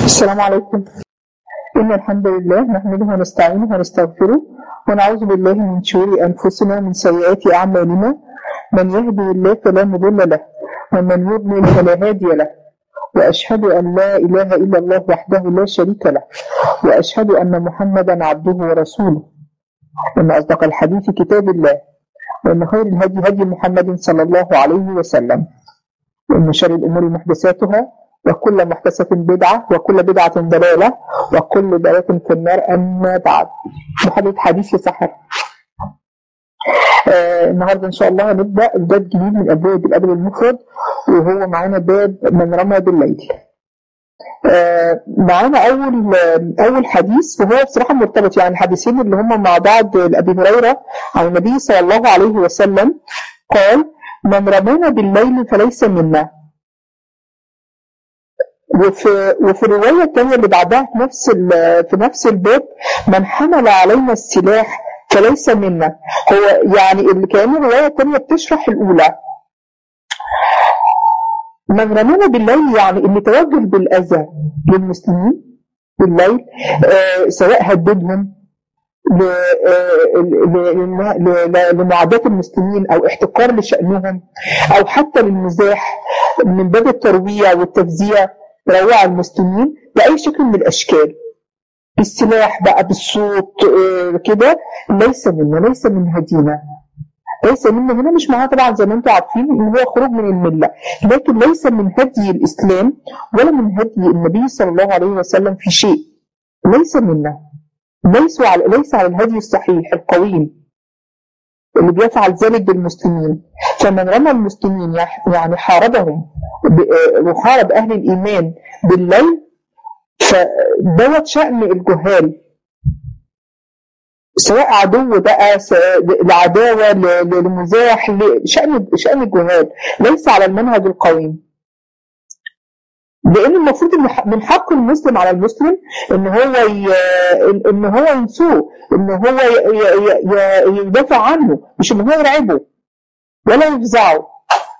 السلام عليكم إن الحمد لله نحمده ونستعينه ونستغفره ونعوذ بالله من شرور أنفسنا ومن سيئات أعمالنا من يهده الله فلا مضل له ومن يضلل فلا هادي له وأشهد أن لا إله إلا الله وحده لا شريك له وأشهد أن محمدا عبده ورسوله إن أصدق الحديث كتاب الله وإن خير الهدي هدي محمد صلى الله عليه وسلم وإن شر الأمور محدثاتها وكل محدثة بدعة وكل بدعة ضلالة وكل ضلالة في النار أما بعد محدث حديث سحر آه النهاردة إن شاء الله هنبدأ باب جديد من أبواب الأدب المفرد وهو معانا باب من رمى بالليل آه معانا أول أول حديث وهو بصراحة مرتبط يعني الحديثين اللي هم مع بعض لأبي هريرة عن النبي صلى الله عليه وسلم قال من رمانا بالليل فليس منا وفي وفي الروايه الثانيه اللي بعدها في نفس في نفس الباب من حمل علينا السلاح فليس منا هو يعني اللي كان الروايه الثانيه بتشرح الاولى من رمانا بالليل يعني اللي توجه بالاذى للمسلمين بالليل آه سواء هددهم لمعاداة المسلمين أو احتقار لشأنهم أو حتى للمزاح من باب الترويع والتفزيع روع المسلمين بأي شكل من الأشكال بالسلاح بقى بالصوت كده ليس منا ليس من هدينا ليس منا هنا مش معناها طبعا زي ما انتم عارفين ان هو خروج من المله لكن ليس من هدي الاسلام ولا من هدي النبي صلى الله عليه وسلم في شيء ليس منا ليسوا على ليس على الهدي الصحيح القويم اللي بيفعل ذلك بالمسلمين فمن رمى المسلمين يعني حاربهم وحارب أهل الإيمان بالليل فدوت شأن الجهال سواء عدو بقى لعداوة لمزاح شأن شأن الجهال ليس على المنهج القويم لان المفروض ان من حق المسلم على المسلم ان هو ي... ان هو ينسوه ان هو ي... ي... يدافع عنه مش ان هو يرعبه ولا يفزعه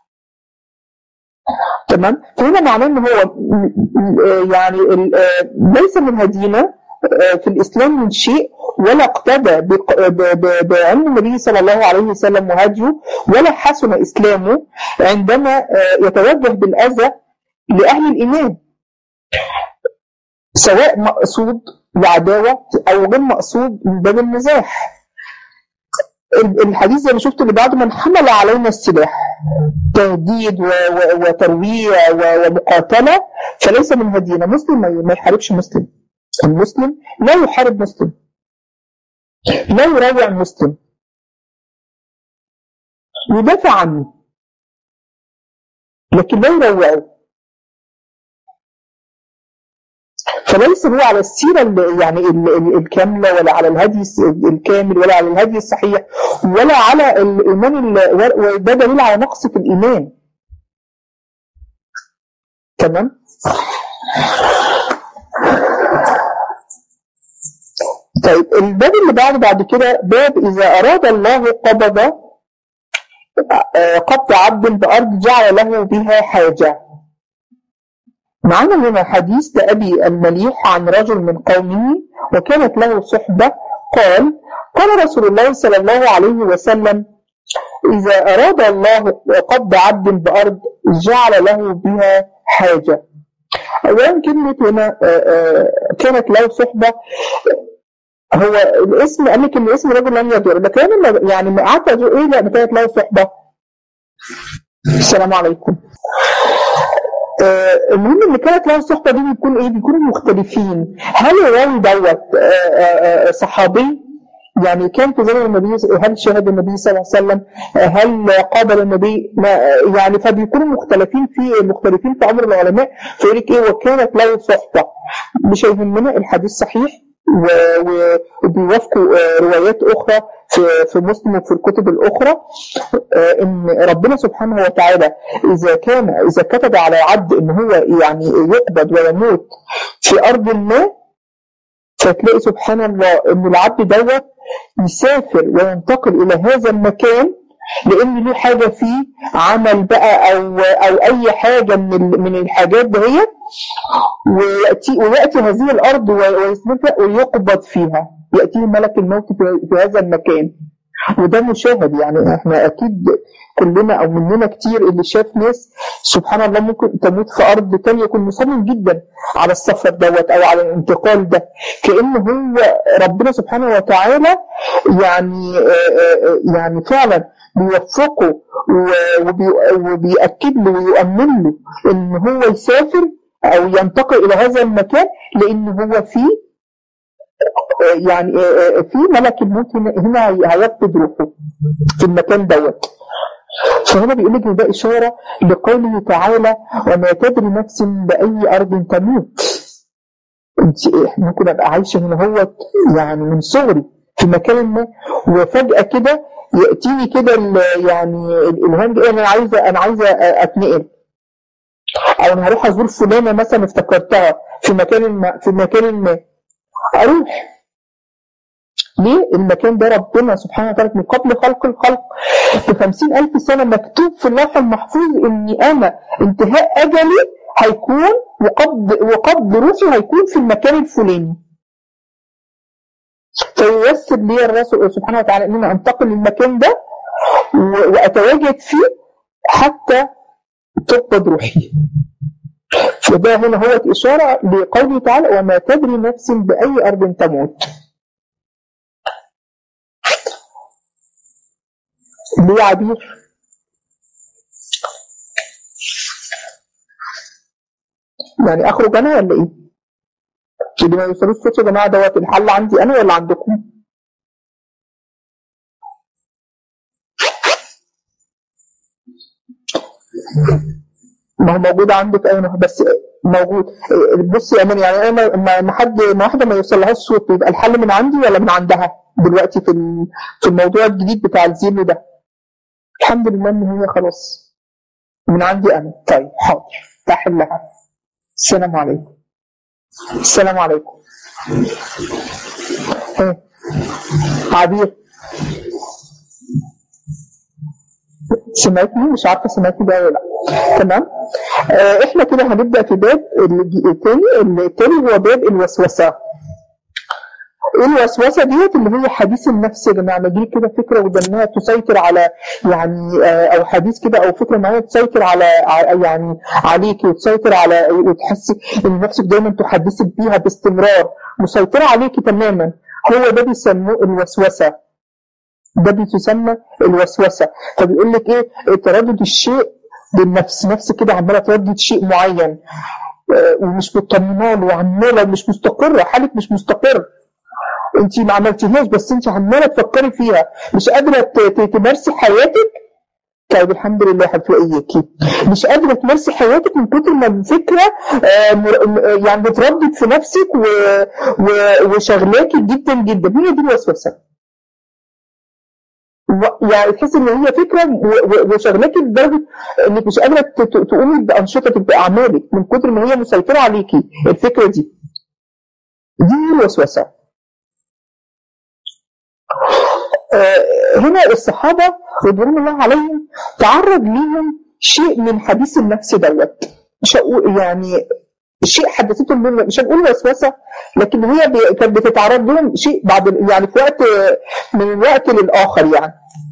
تمام فهنا معناه ان هو يعني ليس من هدينا في الاسلام من شيء ولا اقتدى بعلم النبي صلى الله عليه وسلم وهديه ولا حسن اسلامه عندما يتوجه بالاذى لأهل الإيمان سواء مقصود لعداوة أو غير مقصود من باب المزاح الحديث زي ما شفت اللي بعده من حمل علينا السلاح تهديد وترويع ومقاتلة فليس من هدينا مسلم ما يحاربش مسلم المسلم لا يحارب مسلم لا يروع مسلم يدافع عنه لكن لا يروعه فليس هو على السيره اللي يعني الكامله ولا على الهدي الكامل ولا على الهدي الصحيح ولا على الايمان وده دليل على نقص في الايمان تمام طيب الباب اللي بعده بعد كده باب اذا اراد الله قبض قبض عبد بارض جعل له بها حاجه معنا هنا حديث لأبي المليح عن رجل من قومه وكانت له صحبة قال قال رسول الله صلى الله عليه وسلم إذا أراد الله قبض عبد بأرض جعل له بها حاجة أولا كلمة هنا كانت له صحبة هو الاسم قال لك ان اسم رجل لم يدور لكن يعني ما قعدت اقول ايه لا كانت له صحبه السلام عليكم آه المهم ان كانت له الصحبه دي بيكون ايه بيكونوا مختلفين هل الراوي دوت آه صحابي يعني كان في زمن النبي هل شهد النبي صلى الله عليه وسلم هل قابل النبي ما يعني فبيكونوا مختلفين في مختلفين في امر العلماء فيقول لك ايه وكانت له صحبه مش هيهمنا الحديث صحيح وبيوافقوا روايات اخرى في في مسلم وفي الكتب الاخرى ان ربنا سبحانه وتعالى اذا كان اذا كتب على عبد ان هو يعني يقبض ويموت في ارض ما فتلاقي سبحان الله ان العبد دوت يسافر وينتقل الى هذا المكان لان له حاجه فيه عمل بقى او او اي حاجه من من الحاجات دهيت وياتي وياتي هذه الارض ويثبت ويقبض فيها ياتيه ملك الموت في هذا المكان وده مشاهد يعني احنا اكيد كلنا او مننا كتير اللي شاف ناس سبحان الله ممكن تموت في ارض تانية يكون مصمم جدا على السفر دوت او على الانتقال ده كان هو ربنا سبحانه وتعالى يعني يعني فعلا بيوفقه وبيأكد له ويؤمن له ان هو يسافر او ينتقل الى هذا المكان لان هو فيه يعني في ملك الموت هنا هيقبض روحه في المكان دوت فهنا بيقول لك ده إشارة لقوله تعالى وما تدري نفس بأي أرض تموت انت ممكن ابقى عايشه هنا هو يعني من صغري في مكان ما وفجاه كده ياتيني كده يعني الالهام ايه انا عايزه انا عايزه اتنقل او انا هروح ازور فلانه مثلا افتكرتها في مكان ما في مكان ما اروح ليه المكان ده ربنا سبحانه وتعالى من قبل خلق الخلق بخمسين ألف سنة مكتوب في اللوح المحفوظ إني أنا انتهاء أجلي هيكون وقبض وقبض روحي هيكون في المكان الفلاني فييسر لي الرسول سبحانه وتعالى ان انا انتقل للمكان ده واتواجد فيه حتى تقبض روحي فده هنا هو إشارة لقوله تعالى وما تدري نفس بأي أرض تموت ليه عبير يعني اخرج انا ولا ايه اللي ما يوصلوش صوت يا جماعه دوت الحل عندي انا ولا عندكم ما هو موجود عندك ايوه بس موجود بصي يا امان يعني انا ما حد ما واحده ما يوصلهاش صوت يبقى الحل من عندي ولا من عندها دلوقتي في في الموضوع الجديد بتاع الزيرو ده الحمد لله ان هي خلاص من عندي انا طيب حاضر تحلها السلام عليكم السلام عليكم ايه عبير سمعتني مش عارفه سمعتني ده ولا لا تمام آه احنا كده هنبدا في باب الثاني الثاني هو باب الوسوسه ايه الوسوسه ديت اللي هي حديث النفس يا جماعه لما يجيلك كده فكره وده تسيطر على يعني او حديث كده او فكره معينه تسيطر على يعني عليكي وتسيطر على وتحسي ان نفسك دايما تحدثك بيها باستمرار مسيطره عليكي تماما هو ده بيسموه الوسوسه ده بيتسمى الوسوسه فبيقول لك ايه تردد الشيء بالنفس نفس كده عماله تردد شيء معين ومش مطمنه له وعماله مش مستقره حالك مش مستقر انت ما عملتيهاش بس انت عماله تفكري فيها مش قادره تمارسي حياتك طيب الحمد لله هتلاقيكي مش قادره تمارسي حياتك من كتر ما الفكره يعني بتردد في نفسك و... و... وشغلاكي جدا جدا هي دي الوسوسه يعني تحس ان هي فكره وشغلاكي لدرجه انك مش قادره تقومي بانشطتك باعمالك من كتر ما هي مسيطره عليكي الفكره دي دي هي الوسوسه هنا الصحابة رضوان الله عليهم تعرض ليهم شيء من حديث النفس دوت مش هقول يعني شيء حدثتهم من مش هنقول وسوسة لكن هي كانت بتتعرض لهم شيء بعد يعني في وقت من الوقت للآخر يعني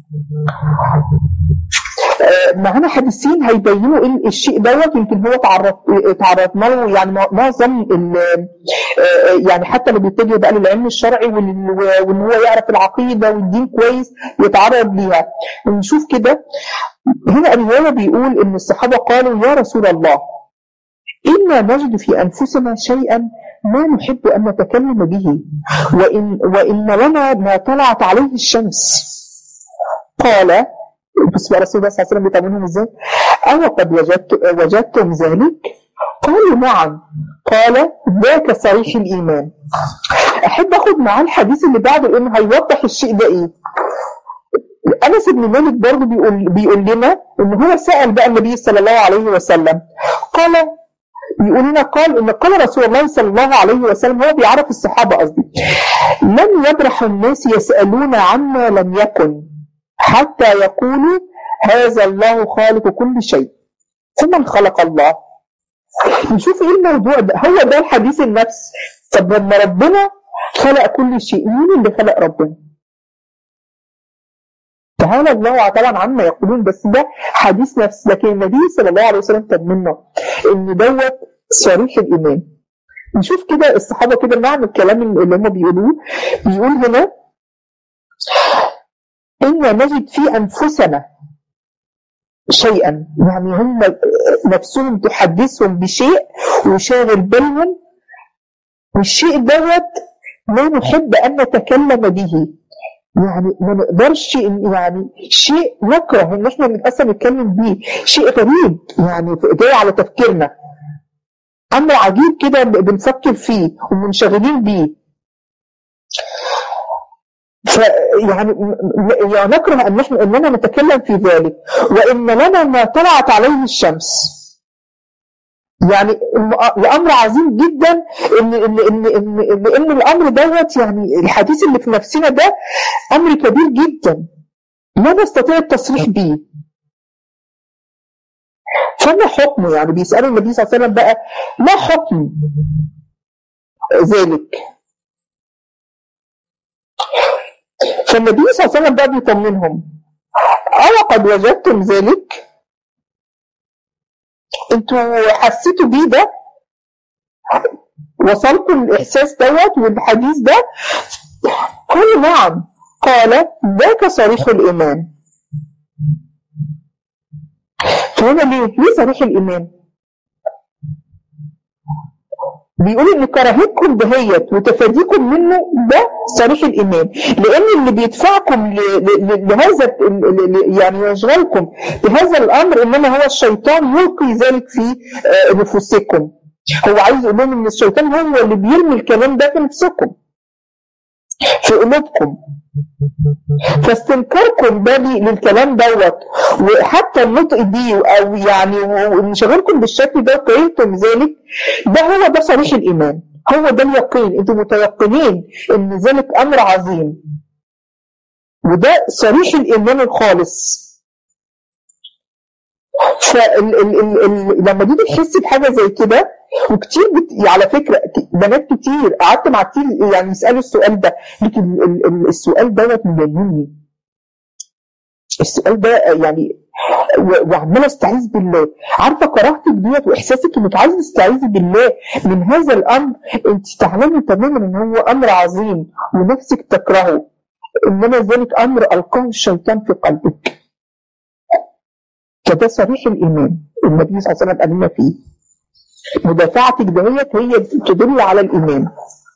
معانا حديثين هيبينوا ايه الشيء دوت يمكن هو تعرض تعرضنا له يعني معظم يعني حتى اللي بيتجه بقى للعلم الشرعي وان هو يعرف العقيده والدين كويس يتعرض ليها نشوف كده هنا الروايه بيقول ان الصحابه قالوا يا رسول الله إنا نجد في أنفسنا شيئا ما نحب أن نتكلم به وإن, وإن لنا ما طلعت عليه الشمس قال بس بقى رسول الله صلى الله عليه وسلم بيتعاملهم ازاي؟ أو قد وجدت وجدتم ذلك؟ قالوا نعم قال ذاك صريح الإيمان أحب أخد معاه الحديث اللي بعده لأنه هيوضح الشيء ده إيه أنس بن مالك برضه بيقول, بيقول لنا إن هو سأل بقى النبي صلى الله عليه وسلم قال بيقول لنا قال إن قال رسول الله صلى الله عليه وسلم هو بيعرف الصحابة قصدي لم يبرح الناس يسألون عما لم يكن حتى يقولوا هذا الله خالق كل شيء فمن خلق الله نشوف ايه الموضوع ده هو ده الحديث النفس طب لما ربنا خلق كل شيء مين اللي خلق ربنا تعالى الله طبعا عما يقولون بس ده حديث نفس لكن النبي صلى الله عليه وسلم طمنا ان دوت صريح الايمان نشوف كده الصحابه كده معنى الكلام اللي هم بيقولوه بيقول هنا إن نجد في أنفسنا شيئا يعني هم نفسهم تحدثهم بشيء وشاغل بالهم والشيء دوت لا نحب أن نتكلم به يعني ما نقدرش يعني شيء نكره ان احنا للاسف نتكلم بيه شيء غريب يعني جاي على تفكيرنا امر عجيب كده بنفكر فيه ومنشغلين بيه فيعني يعني نكره ان احنا اننا نتكلم في ذلك وان لنا ما طلعت عليه الشمس يعني الامر عظيم جدا ان ان ان ان, إن, إن الامر دوت يعني الحديث اللي في نفسنا ده امر كبير جدا لا نستطيع التصريح به فما حكمه يعني بيسالوا النبي صلى الله عليه وسلم بقى ما حكم ذلك فالنبي صلى الله عليه وسلم بقى بيطمنهم أو قد وجدتم ذلك انتوا حسيتوا بيه ده وصلكم الإحساس دوت والحديث ده قالوا نعم قال ذاك صريح الإيمان فهنا ليه؟ ليه صريح الإيمان؟ بيقول ان كراهتكم دهيت وتفاديكم منه ده صريح الايمان لان اللي بيدفعكم لهذا يعني يشغلكم بهذا الامر انما هو الشيطان يلقي ذلك في نفوسكم هو عايز يقول لهم ان الشيطان هو اللي بيرمي الكلام ده في نفسكم في قلوبكم فاستنكاركم ده للكلام دوت وحتى النطق بيه او يعني وانشغالكم بالشكل ده وكرهتم ذلك ده هو ده صريح الايمان هو ده اليقين انتم متيقنين ان ذلك امر عظيم وده صريح الايمان الخالص فلما تيجي تحس بحاجه زي كده وكتير بت... على فكره بنات كتير قعدت مع كتير يعني يسالوا السؤال ده لكن السؤال دوت مجنني السؤال ده يعني وعمال استعيذ بالله عارفه كراهتك ديت واحساسك انك عايزه تستعيذي بالله من هذا الامر انت تعلمي تماما ان هو امر عظيم ونفسك تكرهه انما ذلك امر القاه الشيطان في قلبك فده صريح الايمان النبي صلى الله عليه وسلم قال لنا فيه مدافعتك دهيت هي تدل على الايمان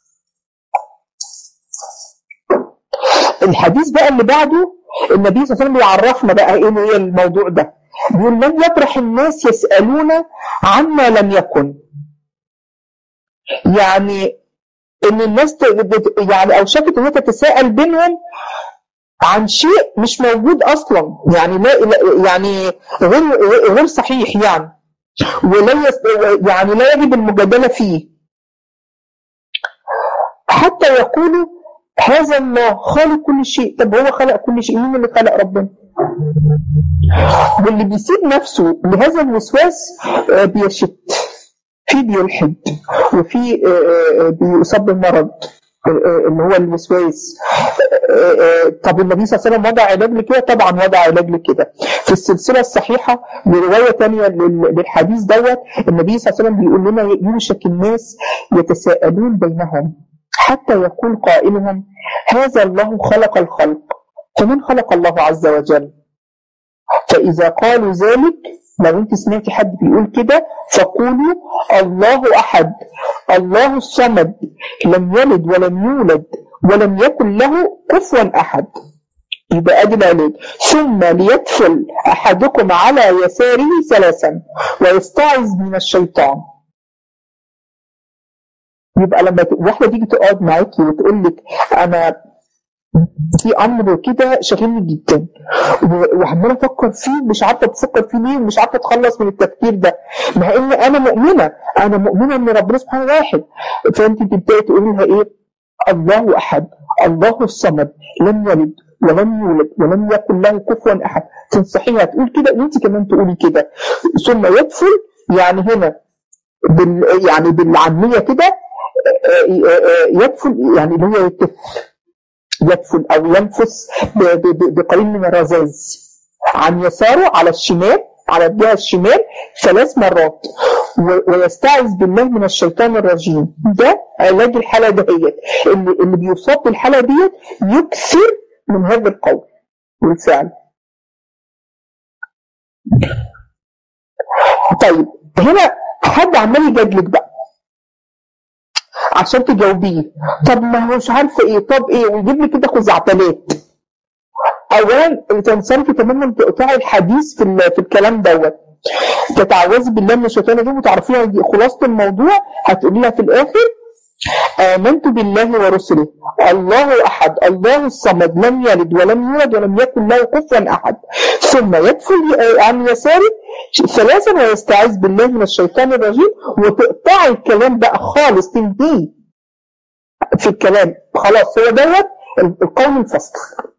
الحديث بقى اللي بعده النبي صلى الله عليه وسلم بيعرفنا بقى ايه هي الموضوع ده بيقول لم يطرح الناس يسالون عما لم يكن يعني ان الناس يعني او شافت ان هي تتساءل بينهم عن شيء مش موجود اصلا يعني لا يعني غير غير صحيح يعني ولا يعني لا يجب المجادله فيه حتى يقولوا هذا الله خالق كل شيء طب هو خلق كل شيء مين اللي خلق ربنا واللي بيسيب نفسه لهذا الوسواس بيشت في بيلحد وفي بيصاب بالمرض اللي هو الوسواس طب النبي صلى الله عليه وسلم وضع علاج لكده طبعا وضع علاج لكده في السلسله الصحيحه بروايه ثانيه للحديث دوت النبي صلى الله عليه وسلم بيقول لنا يوشك الناس يتساءلون بينهم حتى يقول قائلهم هذا الله خلق الخلق فمن خلق الله عز وجل فإذا قالوا ذلك لو انت سمعتي حد بيقول كده فقولوا الله أحد الله الصمد لم يلد ولم يولد ولم يكن له كفوا أحد يبقى ادي العلاج ثم ليدخل احدكم على يساره ثلاثا ويستعذ من الشيطان يبقى لما واحده تيجي تقعد معاكي وتقول لك انا في امر كده شاغلني جدا وعماله افكر فيه مش عارفه تفكر فيه ليه ومش عارفه اتخلص من التفكير ده مع ان انا مؤمنه انا مؤمنه ان ربنا سبحانه واحد فانت تبداي تقولي لها ايه الله احد الله الصمد لم يلد ولم يولد ولم يكن له كفوا احد تنصحيها تقول كده وانت كمان تقولي كده ثم يدفل يعني هنا بال يعني بالعاميه كده يدفل يعني اللي هو يتف يدفل او ينفس بقليل من الرذاذ عن يساره على الشمال على الجهه الشمال ثلاث مرات ويستعذ بالله من الشيطان الرجيم ده علاج الحاله دهيت اللي, اللي بيصاب بالحاله ديت يكثر من هذا القول والفعل طيب هنا حد عمال يجادلك بقى عشان تجاوبيه طب ما هو مش عارفه ايه طب ايه ويجيب لي كده خزعبلات اولا تنصرفي تماما تقطعي الحديث في في الكلام دوت تتعوذي بالله من الشيطان الرجيم وتعرفيها خلاصه الموضوع هتقولي لها في الاخر آمنت بالله ورسله الله أحد الله الصمد لم يلد ولم يولد ولم يكن له كفوا أحد ثم يدفل عن يساره ثلاثا ويستعيذ بالله من الشيطان الرجيم وتقطعي الكلام بقى خالص تنتهي في الكلام خلاص هو دوت القول الفصل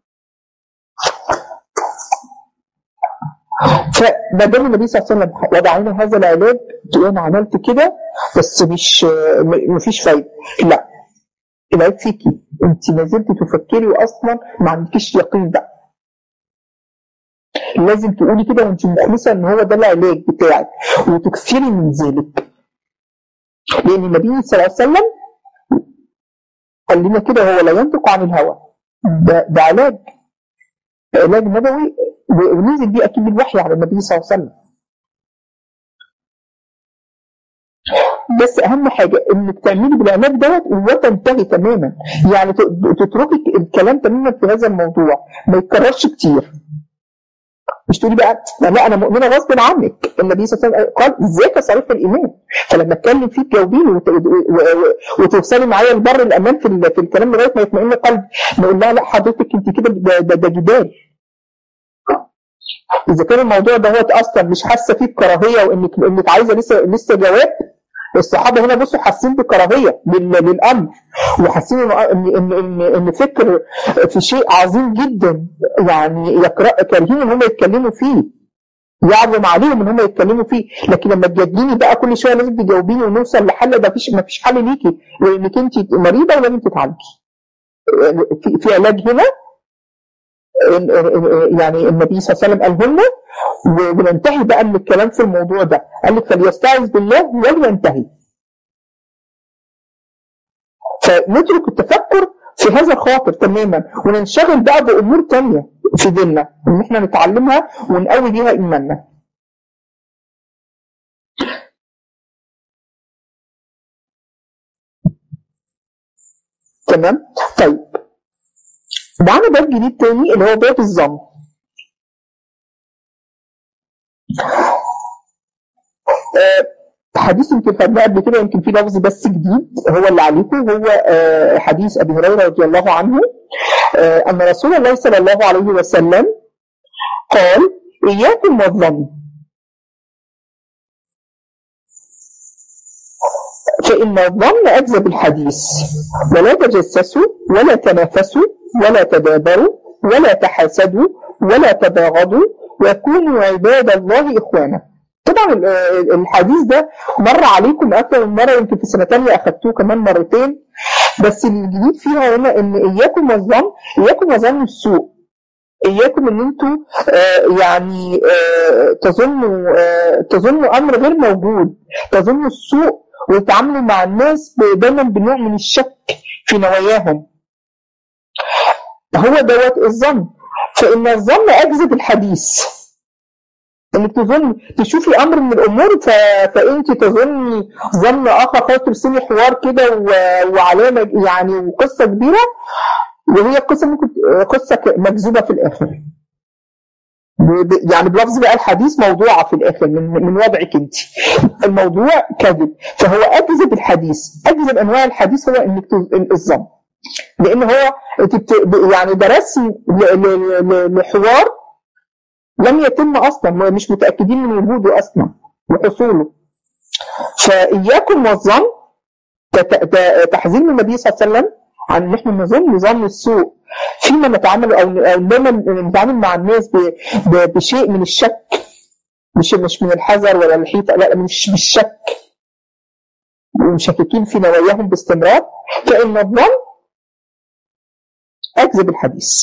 فما دام النبي صلى الله عليه وسلم وضع لنا هذا العلاج تقول انا عملت كده بس مش مفيش فايده لا العيب فيكي انت ما زلت تفكري واصلا ما عندكيش يقين بقى لازم تقولي كده وانت مخلصه ان هو ده العلاج بتاعك وتكثري من ذلك لان النبي صلى الله عليه وسلم قال لنا كده هو لا ينطق عن الهوى ده, ده علاج علاج نبوي ونزل بيه اكيد الوحي على النبي صلى الله عليه وسلم بس اهم حاجه انك تعملي بالعلاج دوت وتنتهي تماما يعني تتركي الكلام تماما في هذا الموضوع ما يتكررش كتير مش تقولي بقى لا انا مؤمنه غصب عنك النبي صلى الله عليه وسلم قال ازيك صريح الايمان فلما اتكلم فيه تجاوبيني وتوصلي معايا لبر الامان في, في الكلام لغايه ما يطمئن قلبي نقول لها لا حضرتك انت كده ده, ده, ده جدال اذا كان الموضوع دوت اصلا مش حاسه فيه بكراهيه وانك انك عايزه لسه لسه جواب الصحابه هنا بصوا حاسين بكراهيه للامر وحاسين ان ان ان ان فكر في شيء عظيم جدا يعني يقرأ كارهين ان هم يتكلموا فيه يعظم عليهم ان هم يتكلموا فيه لكن لما تجادليني بقى كل شويه لازم تجاوبيني ونوصل لحل ده مفيش مفيش حل ليكي لانك انت مريضه ولازم تتعالجي في, في علاج هنا يعني النبي صلى الله عليه وسلم قاله لنا وننتهي بقى من الكلام في الموضوع ده قال لك فليستعذ بالله ولينتهي فنترك التفكر في هذا الخاطر تماما وننشغل بقى بامور تانية في ديننا ان احنا نتعلمها ونقوي بيها ايماننا تمام طيب معانا باب جديد تاني اللي هو باب الظن آه حديث يمكن خدناه قبل كده يمكن في لفظ بس جديد هو اللي عليكم هو آه حديث ابي هريره رضي الله عنه آه ان رسول الله صلى الله عليه وسلم قال اياكم والظن فإن الظن أكذب الحديث ولا تجسسوا ولا تنافسوا ولا تدابروا ولا تحاسدوا ولا تباغضوا وكونوا عباد الله إخوانا طبعا الحديث ده مر عليكم أكثر من مرة يمكن في سنة تانية أخدتوه كمان مرتين بس الجديد فيها هنا إن إياكم والظن إياكم وظن السوء إياكم إن أنتوا آه يعني آه تظنوا آه تظنوا أمر غير موجود تظنوا السوء ويتعاملوا مع الناس دايما بنوع من الشك في نواياهم هو دوت الظن فإن الظن أكذب الحديث انك تظن تشوفي امر من الامور ف... فانت تظني ظن اخر خلاص ترسمي حوار كده و... وعلامه يعني وقصه كبيره وهي قصه ممكن قصه مكذوبه في الاخر يعني بلفظ بقى الحديث موضوعة في الآخر من, من وضعك أنت الموضوع كذب فهو أكذب الحديث أكذب أنواع الحديث هو إنك الظن لأن هو يعني درس لحوار لم يتم أصلا مش متأكدين من وجوده أصلا وحصوله فإياكم والظن تحذير من النبي صلى الله عليه وسلم عن ان احنا نظن ظن السوء فيما نتعامل او دايما نتعامل مع الناس بشيء من الشك مش مش من الحذر ولا الحيطه لا مش بالشك ومشككين في نواياهم باستمرار فان الظن اكذب الحديث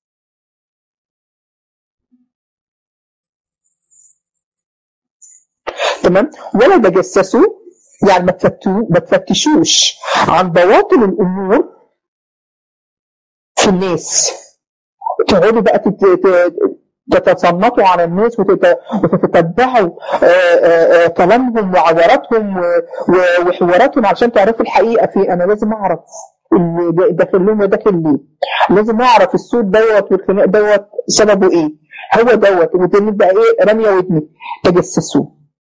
تمام ولا تجسسوا يعني ما تفتشوش عن بواطن الامور في الناس تقعدوا بقى تتصنطوا على الناس وتتتبعوا كلامهم وعوراتهم وحواراتهم عشان تعرفوا الحقيقه في انا لازم اعرف اللي داخل لهم وداخل ليه لازم اعرف الصوت دوت والخناق دوت سببه ايه هو دوت وتبقى ايه رميه ودني تجسسوه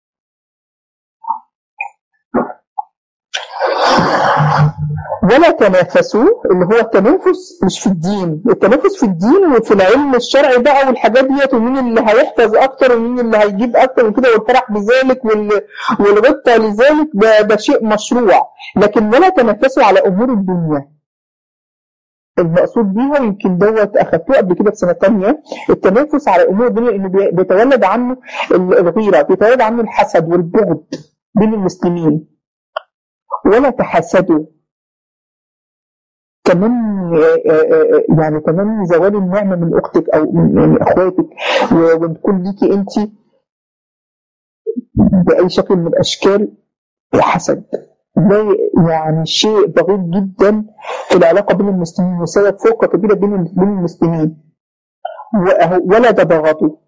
ولا تنافسوا اللي هو التنافس مش في الدين التنافس في الدين وفي العلم الشرعي بقى والحاجات ديت ومين اللي هيحفظ اكتر ومين اللي هيجيب اكتر وكده والفرح بذلك والغبطه لذلك ده, ده شيء مشروع لكن ولا تنافسوا على امور الدنيا المقصود بيها يمكن دوت اخدتوه قبل كده في سنه ثانيه التنافس على امور الدنيا انه بيتولد عنه الغيره بيتولد عنه الحسد والبغض بين المسلمين ولا تحسدوا كمان يعني كمان زوال النعمه من اختك او من يعني اخواتك وتكون ليكي انت باي شكل من الاشكال حسد ده يعني شيء بغيض جدا في العلاقه بين المسلمين وسبب فرقه كبيره بين بين المسلمين ولا تباغضوا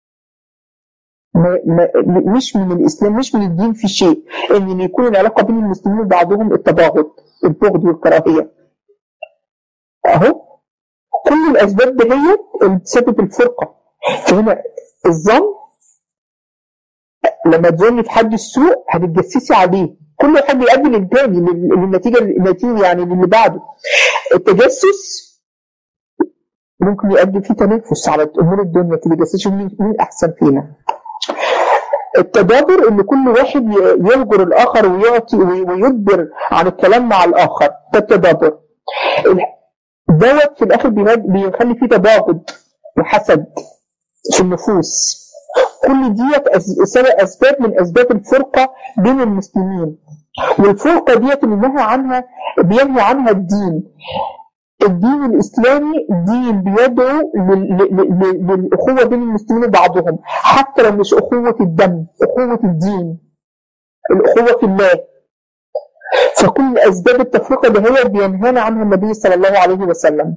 مش من الاسلام مش من الدين في شيء ان يكون العلاقه بين المسلمين وبعضهم التباغض البغض والكراهيه اهو كل الاسباب دهيت اللي بتسبب الفرقه فهنا الظن لما تظني في حد السوء هتتجسسي عليه كل واحد بيؤدي للتاني للنتيجه النتيجه يعني للي بعده التجسس ممكن يؤدي فيه تنافس على امور الدنيا تجسسوا مين مين احسن فينا التدابر ان كل واحد يهجر الاخر ويعطي ويدبر عن الكلام مع الاخر ده التدابر دوت في الاخر بيخلي فيه تباغض وحسد في النفوس كل ديت اسباب من اسباب الفرقه بين المسلمين والفرقه ديت اللي نهى عنها بينهى عنها الدين الدين الاسلامي دين بيدعو للاخوه بين المسلمين بعضهم حتى لو مش اخوه الدم اخوه الدين الاخوه في الله فكل اسباب التفرقه ده هي بينهانا عنها النبي صلى الله عليه وسلم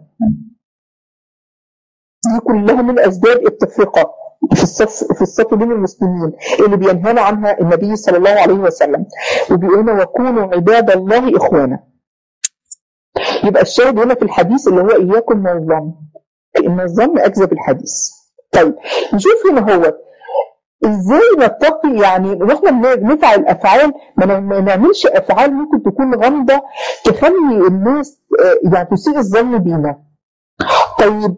دي كلها من اسباب التفرقه في الصف في الصف بين المسلمين اللي بينهانا عنها النبي صلى الله عليه وسلم وبيقول لنا وكونوا عباد الله اخوانا يبقى الشاهد هنا في الحديث اللي هو اياكم من الظن ان الظن اكذب الحديث طيب نشوف هنا هو ازاي نتقي يعني واحنا بنفعل الافعال ما نعملش افعال ممكن تكون غامضه تخلي الناس يعني تسيء الظن بينا طيب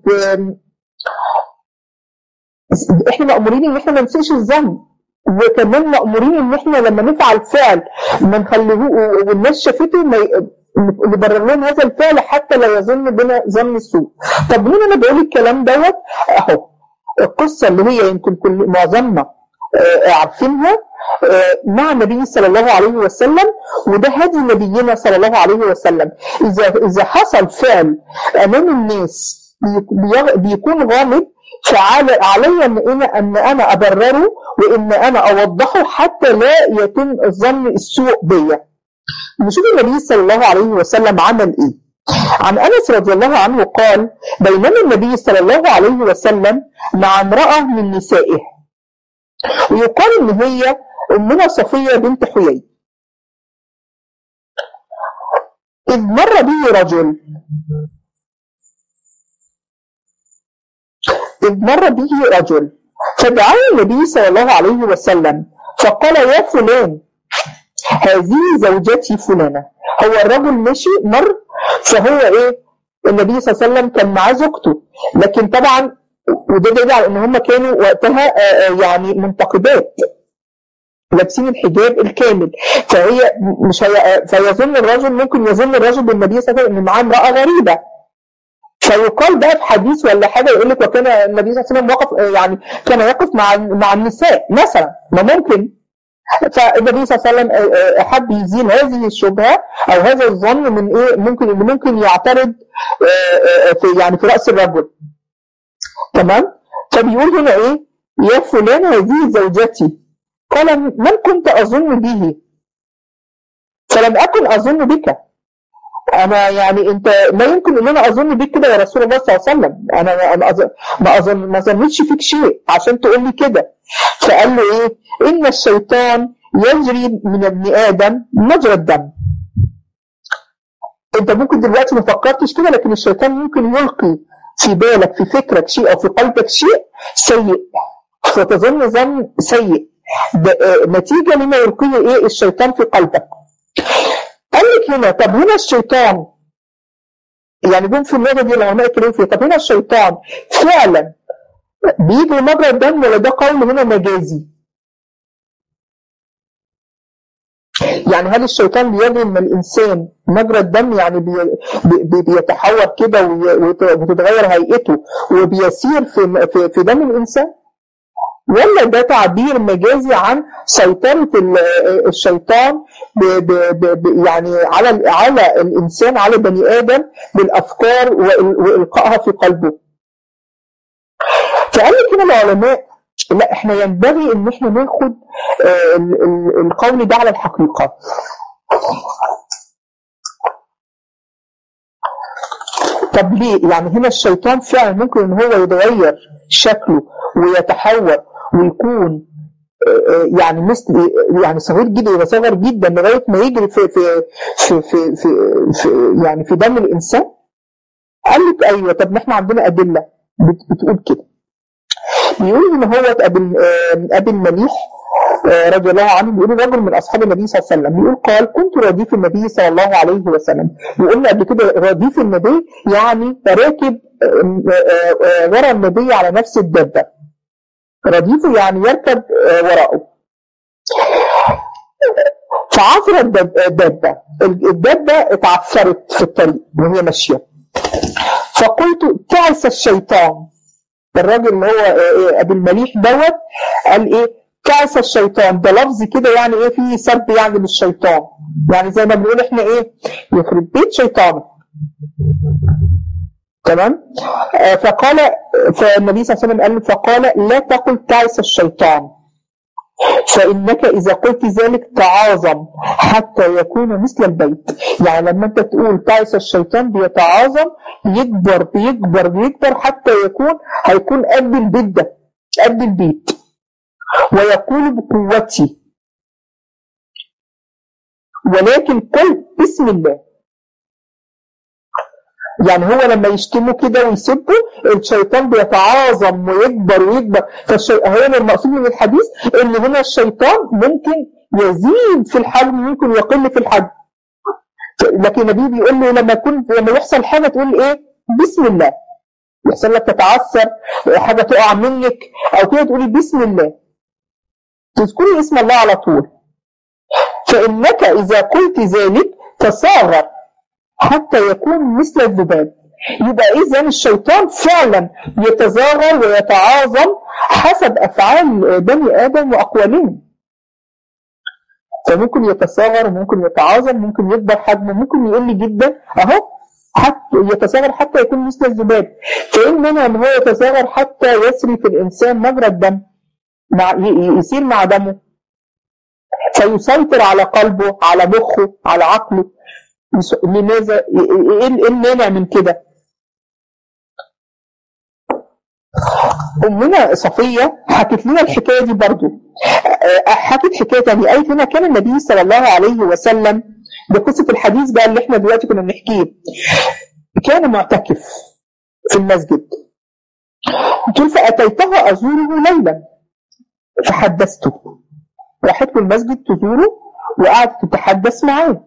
احنا مامورين ان احنا ما نسيئش الظن وكمان مامورين ان احنا لما نفعل فعل ما نخليه والناس شافته ما نبرر لهم هذا الفعل حتى لا يظن بنا ظن السوء طب ليه انا بقول الكلام دوت اهو القصه اللي هي يمكن كل معظمنا عارفينها مع النبي صلى الله عليه وسلم وده هدي نبينا صلى الله عليه وسلم اذا اذا حصل فعل امام الناس بيكون غامض فعلي ان انا ان انا ابرره وان انا اوضحه حتى لا يتم الظن السوء بيا. نشوف النبي صلى الله عليه وسلم عمل ايه؟ عن انس رضي الله عنه قال: بينما النبي صلى الله عليه وسلم مع امراه من نسائه ويقال ان هي امنا صفيه بنت حيي. اذ مر به رجل إذ مر به رجل فدعاه النبي صلى الله عليه وسلم فقال يا فلان هذه زوجتي فلانة هو الرجل مشي مر فهو إيه النبي صلى الله عليه وسلم كان معاه زوجته لكن طبعا وده دليل على ان هم كانوا وقتها يعني منتقبات لابسين الحجاب الكامل فهي مش هي فيظن الرجل ممكن يظن الرجل بالنبي صلى الله عليه وسلم ان معاه امراه غريبه فيقال بقى في حديث ولا حاجه يقول لك وكان النبي صلى الله عليه وسلم وقف يعني كان يقف مع مع النساء مثلا ما ممكن فالنبي صلى الله عليه وسلم حب يزيل هذه الشبهه او هذا الظن من ايه ممكن اللي ممكن يعترض في يعني في راس الرجل تمام فبيقول هنا ايه يا فلان هذه زوجتي قال من كنت اظن به فلم اكن اظن بك انا يعني انت لا يمكن ان انا اظن بيك كده يا رسول الله صلى الله عليه وسلم انا انا أظن ما اظن ما ظنيتش فيك شيء عشان تقول لي كده فقال له ايه ان الشيطان يجري من ابن ادم مجرى الدم انت ممكن دلوقتي ما فكرتش كده لكن الشيطان ممكن يلقي في بالك في فكرك شيء او في قلبك شيء سيء فتظن ظن سيء نتيجه لما يلقيه ايه الشيطان في قلبك قال لك هنا طب هنا الشيطان يعني جم في النقطه دي العلماء اتكلموا فيها طب هنا الشيطان فعلا بيجي مجرى الدم ولا ده قول هنا مجازي؟ يعني هل الشيطان بيجري من الانسان مجرى الدم يعني بي بي بيتحول كده وتتغير هيئته وبيسير في في, في دم الانسان؟ ولا ده تعبير مجازي عن سيطرة الشيطان ب ب ب يعني على على الإنسان على بني آدم بالأفكار وإلقائها في قلبه. فقال لك هنا العلماء لا احنا ينبغي ان احنا ناخد القول ده على الحقيقة. طب ليه؟ يعني هنا الشيطان فعلا ممكن ان هو يتغير شكله ويتحول ويكون يعني مثل يعني صغير جدا يبقى صغير جدا لغايه ما يجري في في في في, في, في يعني في دم الانسان قال لك ايوه طب ما احنا عندنا ادله بتقول كده بيقول ان هو ابي ابي المليح رضي الله عنه بيقول رجل من اصحاب النبي صلى الله عليه وسلم بيقول قال كنت رديف النبي صلى الله عليه وسلم بيقول قبل كده رديف النبي يعني راكب ورا النبي على نفس الدابه رديفه يعني يركب وراءه فعثر الدابة الدابة اتعثرت في الطريق وهي ماشية فقلت تعس الشيطان الراجل اللي هو ابو المليح دوت قال ايه تعس الشيطان ده لفظ كده يعني ايه فيه سب يعني للشيطان يعني زي ما بنقول احنا ايه يخرب بيت شيطانك تمام آه فقال فالنبي صلى الله عليه وسلم قال فقال لا تقل تعس الشيطان فإنك إذا قلت ذلك تعاظم حتى يكون مثل البيت يعني لما أنت تقول تعس الشيطان بيتعاظم يكبر بيكبر بيكبر حتى يكون هيكون قد البيت ده قد البيت ويقول بقوتي ولكن قل بسم الله يعني هو لما يشتمه كده ويسبه الشيطان بيتعاظم ويكبر ويكبر فهنا المقصود من الحديث ان هنا الشيطان ممكن يزيد في الحجم ممكن يقل في الحجم لكن النبي بيقول له لما يكون لما يحصل حاجه تقول ايه بسم الله يحصل لك تتعثر حاجه تقع منك او كده تقولي بسم الله تذكري اسم الله على طول فانك اذا قلت ذلك تصاغر حتى يكون مثل الذباب يبقى اذا الشيطان فعلا يتزاغر ويتعاظم حسب افعال بني ادم واقوالهم فممكن يتصاغر ممكن يتعاظم ممكن يكبر حجمه ممكن يقل جدا اهو حتى يتصاغر حتى يكون مثل الذباب فإن منها ان هو يتصاغر حتى يسري في الانسان مجرى الدم مع يسير مع دمه فيسيطر على قلبه على مخه على عقله لماذا ايه المانع من كده امنا صفيه حكت لنا الحكايه دي برضو حكت حكايه يعني قالت لنا كان النبي صلى الله عليه وسلم بقصه الحديث بقى اللي احنا دلوقتي كنا بنحكيه كان معتكف في المسجد تقول فاتيته ازوره ليلا فحدثته راحت له المسجد تزوره وقعدت تتحدث معاه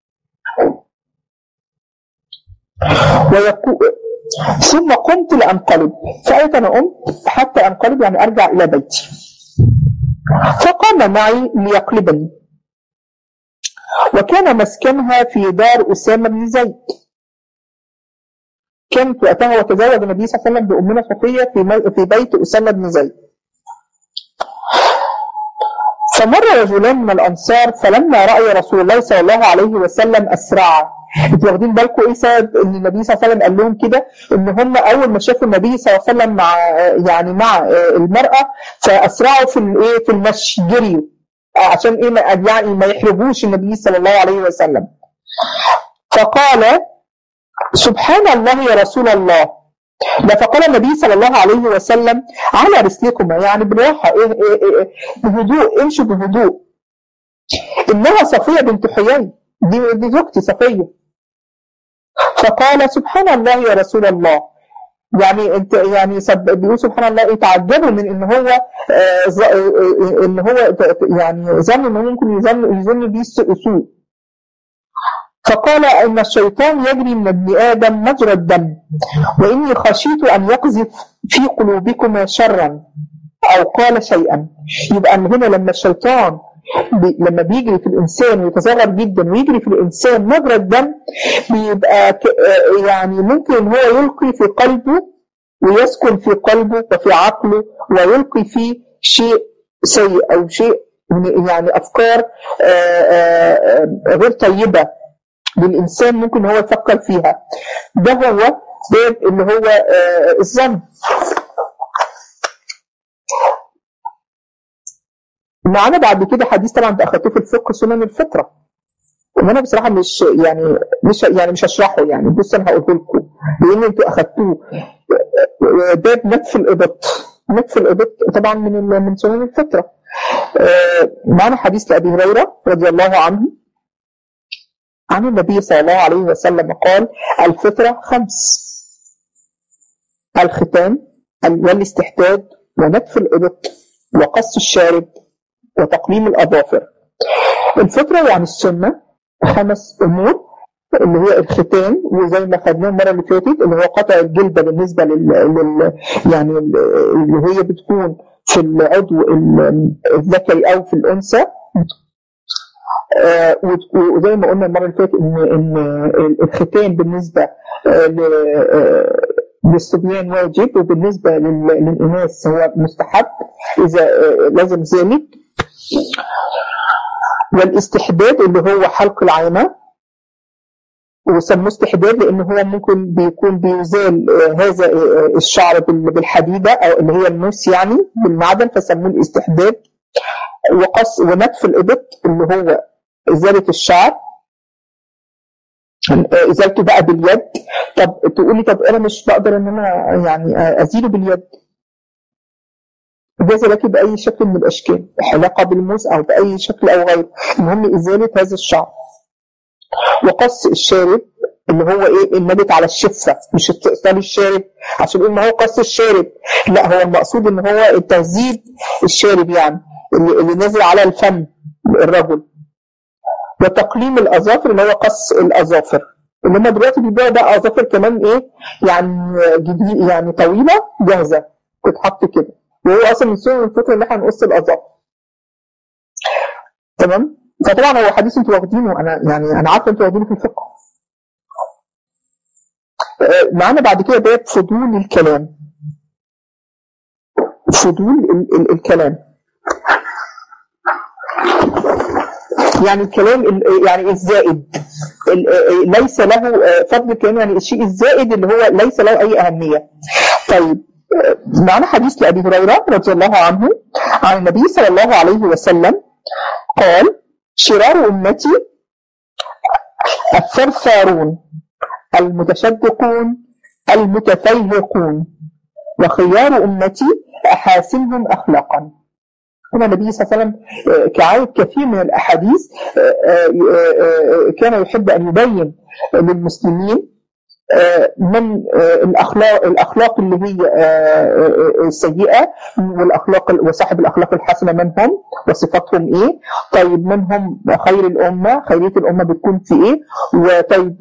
ويقول ثم قمت لأنقلب فقالت أنا قمت حتى أنقلب يعني أرجع إلى بيتي فقام معي ليقلبني وكان مسكنها في دار أسامة بن زيد كانت وقتها وتزوج النبي صلى الله عليه وسلم بأمنا صفية في في بيت أسامة بن زيد فمر رجلان من الأنصار فلما رأي رسول الله صلى الله عليه وسلم أسرعا انتوا واخدين بالكم ايه سبب ان النبي صلى الله عليه وسلم قال لهم كده ان هم اول ما شافوا النبي صلى الله عليه وسلم مع يعني مع المراه فاسرعوا في الايه في المشي جريوا عشان ايه ما يعني ما يحرجوش النبي صلى الله عليه وسلم فقال سبحان الله يا رسول الله ده فقال النبي صلى الله عليه وسلم على رسلكما يعني بالراحه إيه إيه إيه بهدوء امشوا بهدوء انها صفيه بنت حيي دي دي زوجتي صفيه فقال سبحان الله يا رسول الله يعني انت يعني سب بيقول سبحان الله ايه تعجبوا من ان هو آه ان هو يعني ظن انه ممكن يظن يظن بيه سوء فقال ان الشيطان يجري من ابن ادم مجرى الدم واني خشيت ان يقذف في قلوبكما شرا او قال شيئا يبقى هنا لما الشيطان بي لما بيجري في الانسان ويتصغر جدا ويجري في الانسان مجرى الدم بيبقى يعني ممكن ان هو يلقي في قلبه ويسكن في قلبه وفي عقله ويلقي فيه شيء سيء او شيء يعني افكار غير طيبه للانسان ممكن هو يفكر فيها ده هو باب اللي هو الظن معانا بعد كده حديث طبعا انت اخدتوه في الفقه سنن الفطره وانا بصراحه مش يعني مش يعني مش هشرحه يعني بص انا هقوله لكم لان انتوا اخدتوه باب نتف الابط نتف الابط طبعا من من سنن الفطره معنا حديث لابي هريره رضي الله عنه عن النبي صلى الله عليه وسلم قال الفطره خمس الختان والاستحداد ونتف الابط وقص الشارب وتقليم الأظافر الفطرة يعني السنة خمس أمور اللي هي الختان وزي ما خدناه المرة اللي فاتت اللي هو قطع الجلدة بالنسبة لل, لل... يعني اللي هي بتكون في العضو الذكري أو في الأنثى آه وزي ما قلنا المرة اللي فاتت إن إن الختان بالنسبة آه للصبيان واجب وبالنسبة للإناث هو مستحب إذا آه لازم ذلك والاستحداد اللي هو حلق العانة وسموه استحداد لأنه هو ممكن بيكون بيزال هذا الشعر بالحديدة أو اللي هي الموس يعني بالمعدن فسموه الاستحداد وقص ونتف الإبط اللي هو إزالة الشعر ازالته بقى باليد طب تقولي طب انا مش بقدر ان انا يعني ازيله باليد جاز لك بأي شكل من الأشكال حلاقة بالموس أو بأي شكل أو غيره المهم إزالة هذا الشعر وقص الشارب اللي هو إيه النبت على الشفة مش استئصال الشارب عشان يقول ما هو قص الشارب لا هو المقصود إن هو تهذيب الشارب يعني اللي, اللي نازل على الفم الرجل وتقليم الأظافر اللي هو قص الأظافر اللي هم دلوقتي بيبيعوا بقى أظافر كمان إيه يعني جديد يعني طويلة جاهزة تتحط كده وهو اصلا من سنن الفطر ان احنا نقص الاظافر تمام فطبعا هو حديث انتوا واخدينه انا يعني انا عارفه انتوا واخدينه في الفقه معانا بعد كده باب فضول الكلام فضول ال ال الكلام يعني الكلام يعني الزائد ليس له فضل الكلام يعني الشيء الزائد اللي هو ليس له اي اهميه طيب معنا حديث لأبي هريرة رضي الله عنه عن النبي صلى الله عليه وسلم قال شرار أمتي الثرثارون المتشدقون المتفيهقون وخيار أمتي أحاسنهم أخلاقا هنا النبي صلى الله عليه وسلم كعادة كثير من الأحاديث كان يحب أن يبين للمسلمين من الاخلاق الاخلاق اللي هي السيئه والاخلاق وصاحب الاخلاق الحسنه منهم وصفاتهم ايه طيب منهم خير الامه خيريه الامه بتكون في ايه وطيب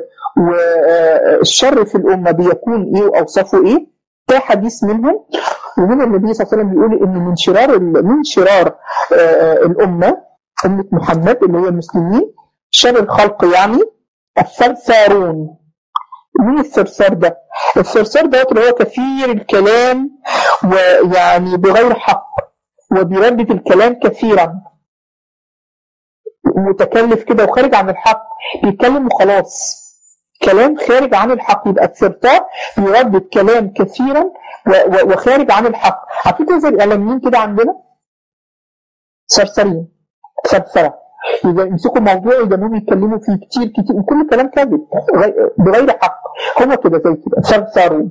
والشر في الامه بيكون ايه واوصافه ايه ده حديث منهم وهنا النبي صلى الله عليه وسلم بيقول ان من شرار من شرار الامه امه محمد اللي هي المسلمين شر الخلق يعني الثرثارون مين الثرثار ده؟ الثرثار ده اللي هو كثير الكلام ويعني بغير حق وبيردد الكلام كثيرا متكلف كده وخارج عن الحق بيتكلم وخلاص كلام خارج عن الحق يبقى الثرثار بيردد كلام كثيرا وخارج عن الحق عارفين كده زي الاعلاميين كده عندنا صرصرين ثرثره يبقى يمسكوا موضوع يبقوا يتكلموا فيه كتير كتير وكل كلام كاذب بغير حق هو كده زي كده ثرثرون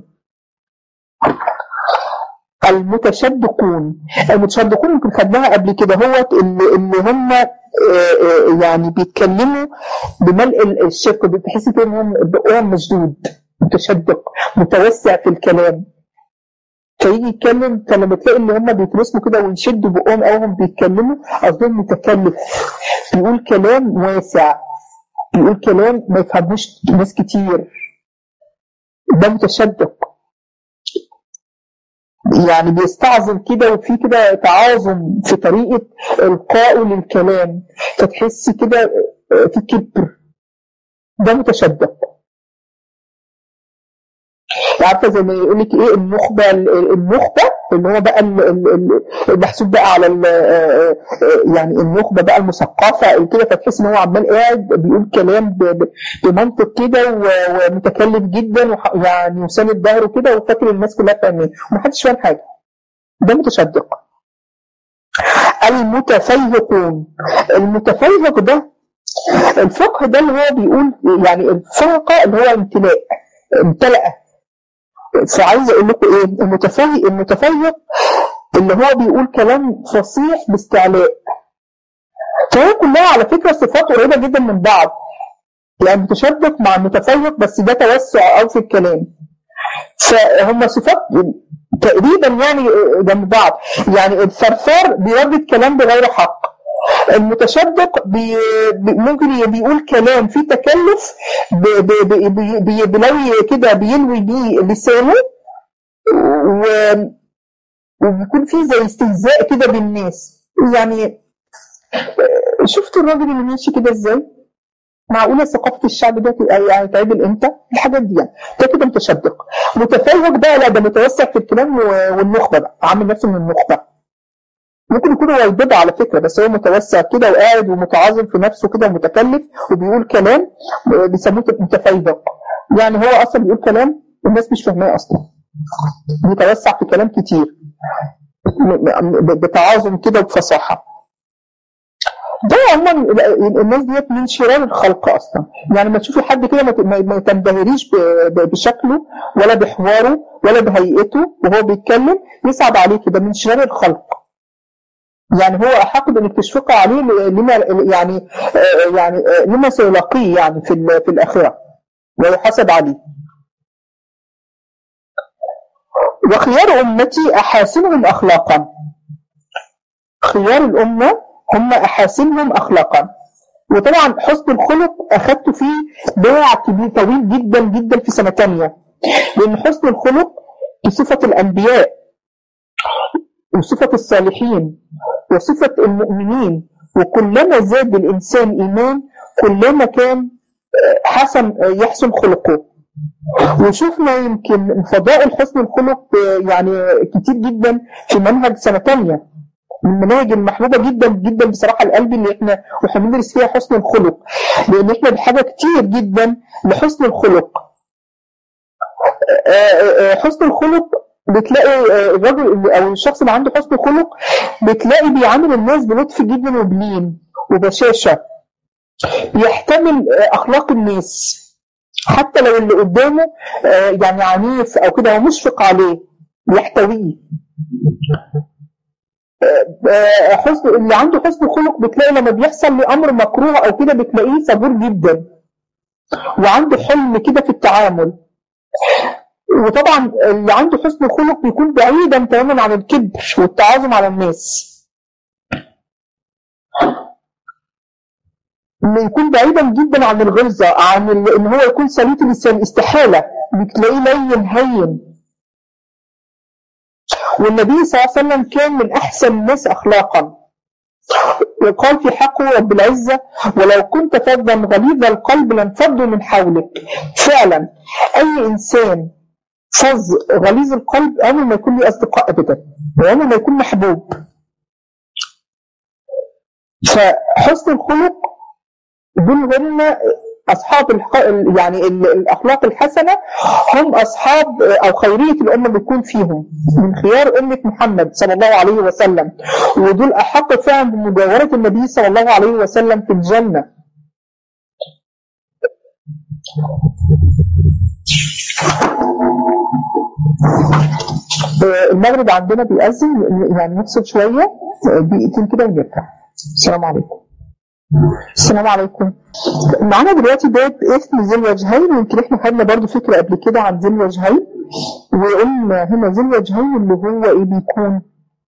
المتشدقون المتشدقون يمكن خدناها قبل كده هو اللي, اللي هم يعني بيتكلموا بملء الشق بتحس كده انهم بقهم مشدود متشدق متوسع في الكلام فيجي يتكلم فلما تلاقي ان هم بيترسموا كده ويشدوا بقهم او هم بيتكلموا قصدهم متكلف بيقول كلام واسع بيقول كلام ما يفهموش ناس كتير ده متشدق يعني بيستعظم كده وفي كده تعاظم في طريقة إلقائه للكلام فتحس كده في كبر ده متشدق عارفه زي ما يقول لك ايه النخبه النخبه اللي هو بقى المحسوب بقى على يعني النخبه بقى المثقفه كده فتحس ان هو عمال قاعد بيقول كلام بمنطق كده ومتكلف جدا يعني وساند ظهره كده وفاكر الناس كلها فاهمين ومحدش فاهم حاجه ده متشدق المتفيهقون المتفيهق ده الفقه ده اللي هو بيقول يعني الفقه اللي هو امتلاء امتلأ فعايز اقول لكم ايه المتفاهق المتفيق اللي هو بيقول كلام فصيح باستعلاء فهي كلها على فكره صفات قريبه جدا من بعض يعني متشدق مع المتفيق بس ده توسع او في الكلام فهم صفات تقريبا يعني جنب بعض يعني الثرثار بيردد كلام بغير حق المتشدق بي ممكن بيقول كلام فيه تكلف بيلوي كده بيلوي بيه لسانه وبيكون فيه زي استهزاء كده بالناس يعني شفتوا الراجل اللي ماشي كده ازاي؟ معقولة ثقافة الشعب ده يعني تعدل امتى؟ الحاجات دي يعني ده كده متشدق متفوق بقى لا ده متوسع في الكلام والنخبة بقى عامل نفسه من النخبة ممكن يكون هو البدع على فكرة بس هو متوسع كده وقاعد ومتعاظم في نفسه كده ومتكلف وبيقول كلام بيسموه متفيضق يعني هو أصلا بيقول كلام الناس مش فاهماه أصلا متوسع في كلام كتير بتعاظم كده وبفصاحة ده عموما الناس ديت من شرار الخلق اصلا يعني ما تشوفي حد كده ما تنبهريش بشكله ولا بحواره ولا بهيئته وهو بيتكلم يصعب عليك ده من شرار الخلق يعني هو احق بانك تشفقي عليه لما يعني يعني لما سيلاقيه يعني في في الاخره ويحاسب عليه وخيار امتي احاسنهم اخلاقا خيار الامه هم احاسنهم اخلاقا وطبعا حسن الخلق اخذت فيه باع كبير طويل جدا جدا في سنه ثانيه لان حسن الخلق بصفه الانبياء وصفه الصالحين وصفة المؤمنين وكلما زاد الإنسان إيمان كلما كان حسن يحسن خلقه وشفنا يمكن فضائل حسن الخلق يعني كتير جدا في منهج سنة تانية من المناهج المحبوبة جدا جدا بصراحة القلب اللي احنا واحنا بندرس فيها حسن الخلق لأن احنا بحاجة كتير جدا لحسن الخلق حسن الخلق بتلاقي الراجل او الشخص اللي عنده حسن خلق بتلاقي بيعامل الناس بلطف جدا وبلين وبشاشه بيحتمل اخلاق الناس حتى لو اللي قدامه يعني عنيف او كده هو مشفق عليه بيحتويه حسن اللي عنده حسن خلق بتلاقي لما بيحصل له امر مكروه او كده بتلاقيه صبور جدا وعنده حلم كده في التعامل وطبعا اللي عنده حسن الخلق بيكون بعيدا تماما عن الكبر والتعاظم على الناس انه يكون بعيدا جدا عن الغلظه عن ان هو يكون سليط اللسان استحاله بتلاقيه لين هين والنبي صلى الله عليه وسلم كان من احسن الناس اخلاقا وقال في حقه رب العزة ولو كنت فظا غليظ القلب لانفضوا من حولك فعلا أي إنسان فظ غليظ القلب عمره ما يكون لي أصدقاء أبدا وعمره ما يكون محبوب فحسن الخلق دول هم اصحاب الح... يعني ال- الاخلاق الحسنه هم اصحاب او خيريه الامه بيكون فيهم من خيار امه محمد صلى الله عليه وسلم ودول احق فعلا بمجاوره النبي صلى الله عليه وسلم في الجنه آه، المغرب عندنا بيأذن يعني نفصل شويه آه، دقيقتين كده ونرجع السلام عليكم السلام عليكم معانا دلوقتي باب اسم ذي الوجهين ويمكن احنا خدنا برضو فكره قبل كده عن ذي الوجهين وقلنا هنا ذي الوجهين اللي هو ايه بيكون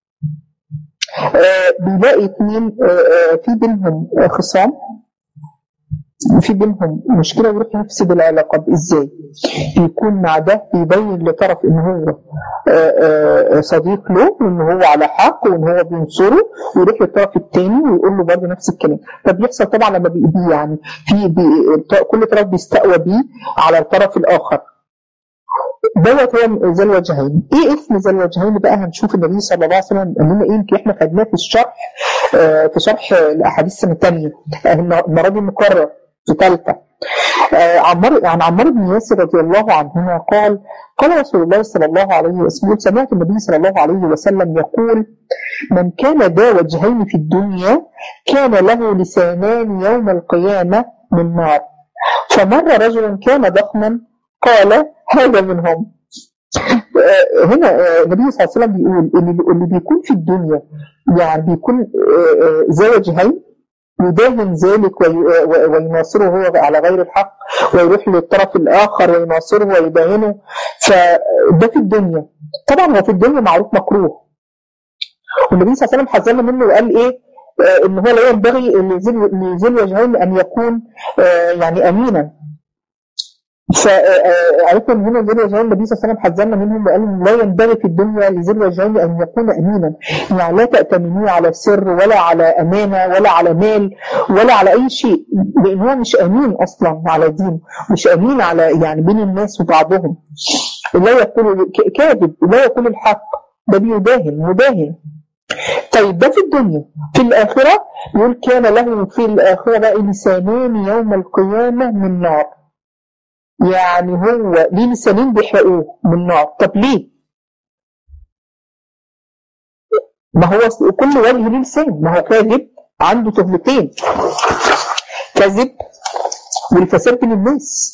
آه بيلاقي اتنين آه آه في بينهم آه خصام في بينهم مشكله ويروح يفسد العلاقه ازاي؟ بيكون مع ده بيبين لطرف ان هو آه، آه، صديق له وان هو على حق وان هو بينصره ويروح للطرف الثاني ويقول له برضه نفس الكلام فبيحصل طبعا لما بيأذيه يعني في بي كل طرف بيستقوى بيه على الطرف الاخر دوت هو ذا الوجهين ايه اسم ذا الوجهين بقى هنشوف النبي صلى الله عليه وسلم قال لنا ايه يمكن احنا خدناه في الشرح آه، في شرح الاحاديث السنه الثانيه المره دي مكرر في ثالثه آه، عمار عن عمار بن ياسر رضي الله عنهما قال قال رسول الله صلى الله عليه وسلم سمعت النبي صلى الله عليه وسلم يقول من كان ذا وجهين في الدنيا كان له لسانان يوم القيامة من نار فمر رجل كان ضخما قال هذا منهم آه، هنا آه، النبي صلى الله عليه وسلم بيقول اللي اللي بيكون في الدنيا يعني بيكون آه، آه، ذا وجهين يداهن ذلك وي- وي- ويناصره هو على غير الحق ويروح للطرف الآخر ويناصره ويداهنه فده في الدنيا طبعا هو في الدنيا معروف مكروه والنبي صلى الله عليه وسلم حذرنا منه وقال ايه آه ان هو لا ينبغي لذي لذي الوجهين ان يكون آه يعني امينا فعرفنا ان هنا ذي الوجهين النبي صلى الله عليه وسلم حذرنا منهم وقال إن لا ينبغي في الدنيا لذي الوجهين ان يكون امينا يعني لا تأتمنوه على سر ولا على امانه ولا على مال ولا على اي شيء لان هو مش امين اصلا على دين مش امين على يعني بين الناس وبعضهم لا يقول ك- كاذب لا يقول الحق ده بيداهن مداهن طيب ده في الدنيا في الآخرة يقول كان له في الآخرة بقى لسانان يوم القيامة من نار يعني هو ليه لسانين بيحرقوه من نار طب ليه؟ ما هو كل وجه ليه لسان ما هو كاذب عنده تهمتين كذب والفساد بين الناس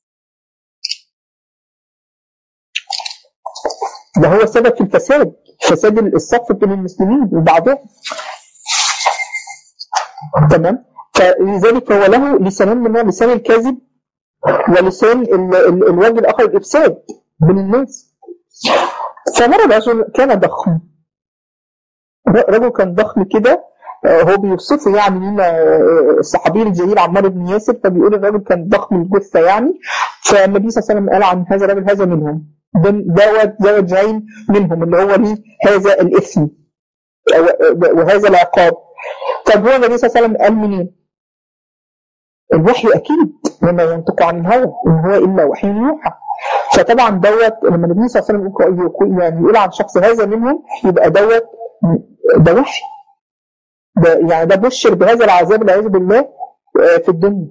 ده هو السبب في الفساد فساد الصف بين المسلمين وبعضهم تمام فلذلك هو له لسانين منها لسان الكذب ولسان ال- ال- الوجه الاخر الافساد بين الناس فمر رجل كان ضخم ر- رجل كان ضخم كده آه، هو بيوصفه يعني لنا آه، الصحابي الجليل عمار بن ياسر فبيقول الراجل كان ضخم الجثه يعني فالنبي صلى الله عليه وسلم قال عن هذا الرجل هذا منهم ده- دوت دوت جاين منهم اللي هو ليه هذا الاثم أو- وهذا العقاب طب هو النبي صلى الله عليه وسلم قال منين؟ الوحي اكيد وما ينطق عن الهوى ان هو الا وحي يوحى فطبعا دوت لما النبي صلى الله عليه وسلم يقول- يقول يعني يقول عن شخص هذا منهم يبقى دوت ده وحي ده يعني ده بشر بهذا العذاب والعياذ بالله آه، في الدنيا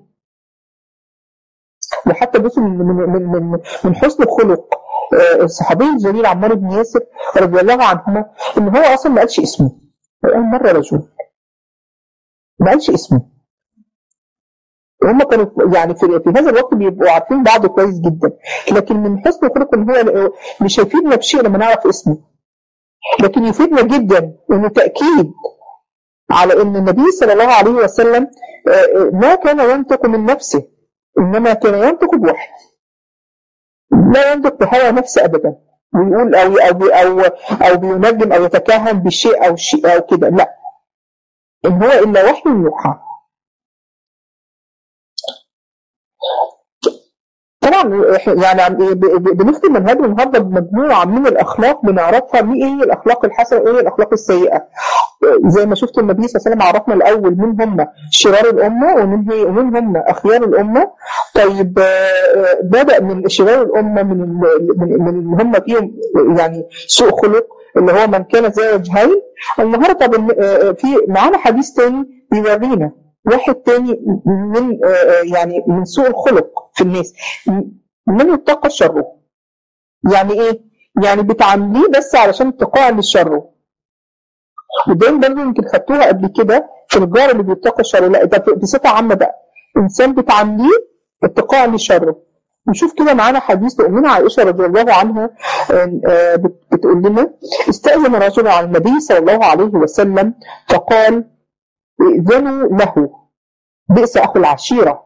وحتى بصوا من من من من, من حسن خلق آه، الصحابي الجليل عمار بن ياسر رضي الله عنهما ان هو اصلا ما قالش اسمه قال مره رجل ما قالش اسمه هم كانوا يعني في, في هذا الوقت بيبقوا عارفين بعض كويس جدا لكن من حسن خلقه ان هو مش هيفيدنا بشيء لما نعرف اسمه لكن يفيدنا جدا انه تاكيد على ان النبي صلى الله عليه وسلم آه، آه، ما كان ينطق من نفسه انما كان ينطق بوحي لا ينطق بهوى نفسه ابدا ويقول او او او او بينجم او يتكهن بشيء او شيء او كده لا ان هو الا وحي يوحى طبعا يعني بنختم منهج النهارده بمجموعه من الاخلاق بنعرفها ايه هي الاخلاق الحسنه وايه هي الاخلاق السيئه زي ما شفت النبي صلى الله عليه وسلم عرفنا الاول مين هم شرار الامه ومين هي ومين هم اخيار الامه طيب بدا من شرار الامه من من اللي هم فيهم يعني سوء خلق اللي هو من كان ذا وجهين النهارده في معانا حديث تاني بيورينا واحد تاني من يعني من سوء الخلق في الناس من يتقى شره يعني ايه يعني بتعامليه بس علشان اتقاء لشره ودايما برضه يمكن خدتوها قبل كده في الجار اللي بيتقى شره لا ده بصفه عامه بقى انسان بتعامليه اتقاء لشره نشوف كده معانا حديث لأمنا عائشة رضي الله عنها بتقول لنا استأذن رجل على النبي صلى الله عليه وسلم فقال ائذنوا له بئس أخو العشيرة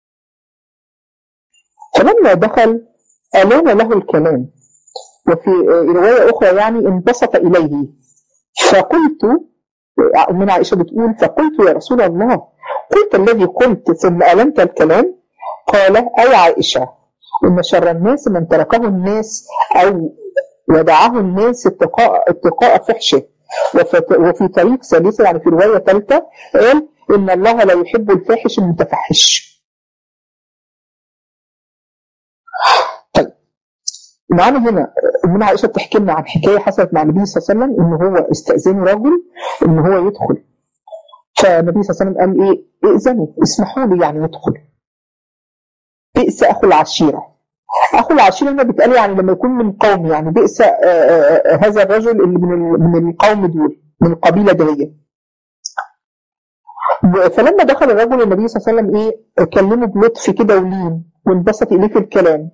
فلما دخل ألان له الكلام وفي رواية أخرى يعني انبسط إليه فقلت من عائشة بتقول فقلت يا رسول الله قلت الذي قلت ثم ألنت الكلام قال أي عائشة إن شر الناس من تركه الناس أو ودعه الناس اتقاء اتقاء فحشه وفي طريق ثالثة يعني في رواية ثالثة قال إن الله لا يحب الفاحش المتفحش طيب معانا هنا أمنا عائشة بتحكي لنا عن حكاية حصلت مع النبي صلى الله عليه وسلم إن هو استأذنه رجل إن هو يدخل فالنبي صلى الله عليه وسلم قال إيه ائذنوا اسمحوا لي يعني يدخل بئس أخو العشيرة أخو العشيرة هنا بيتقال يعني لما يكون من قوم يعني بئس هذا الرجل اللي من من القوم دول من القبيلة دهية فلما دخل الرجل النبي صلى الله عليه وسلم ايه كلمه بلطف كده ولين وانبسط اليه في الكلام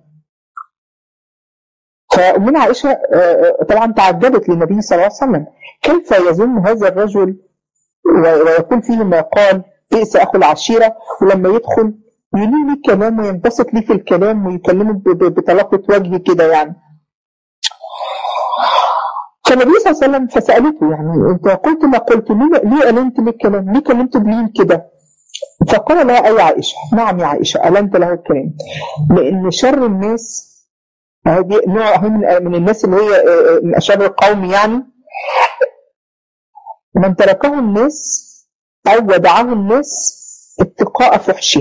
فأمنا عائشة طبعا تعجبت للنبي صلى الله عليه وسلم كيف يظن هذا الرجل ويكون فيه ما قال بئس أخو العشيرة ولما يدخل يلين لي الكلام وينبسط لي في الكلام ويكلمه بطلاقة وجه كده يعني فالنبي صلى الله عليه وسلم فسألته يعني انت قلت ما قلت ليه ليه ألنت لي الكلام ليه كلمت بلين كده فقال لها أي عائشة نعم يا عائشة ألنت له الكلام لأن شر الناس هذه نوع من, من الناس اللي هي من أشر القوم يعني من تركه الناس أو ودعه الناس اتقاء فحشه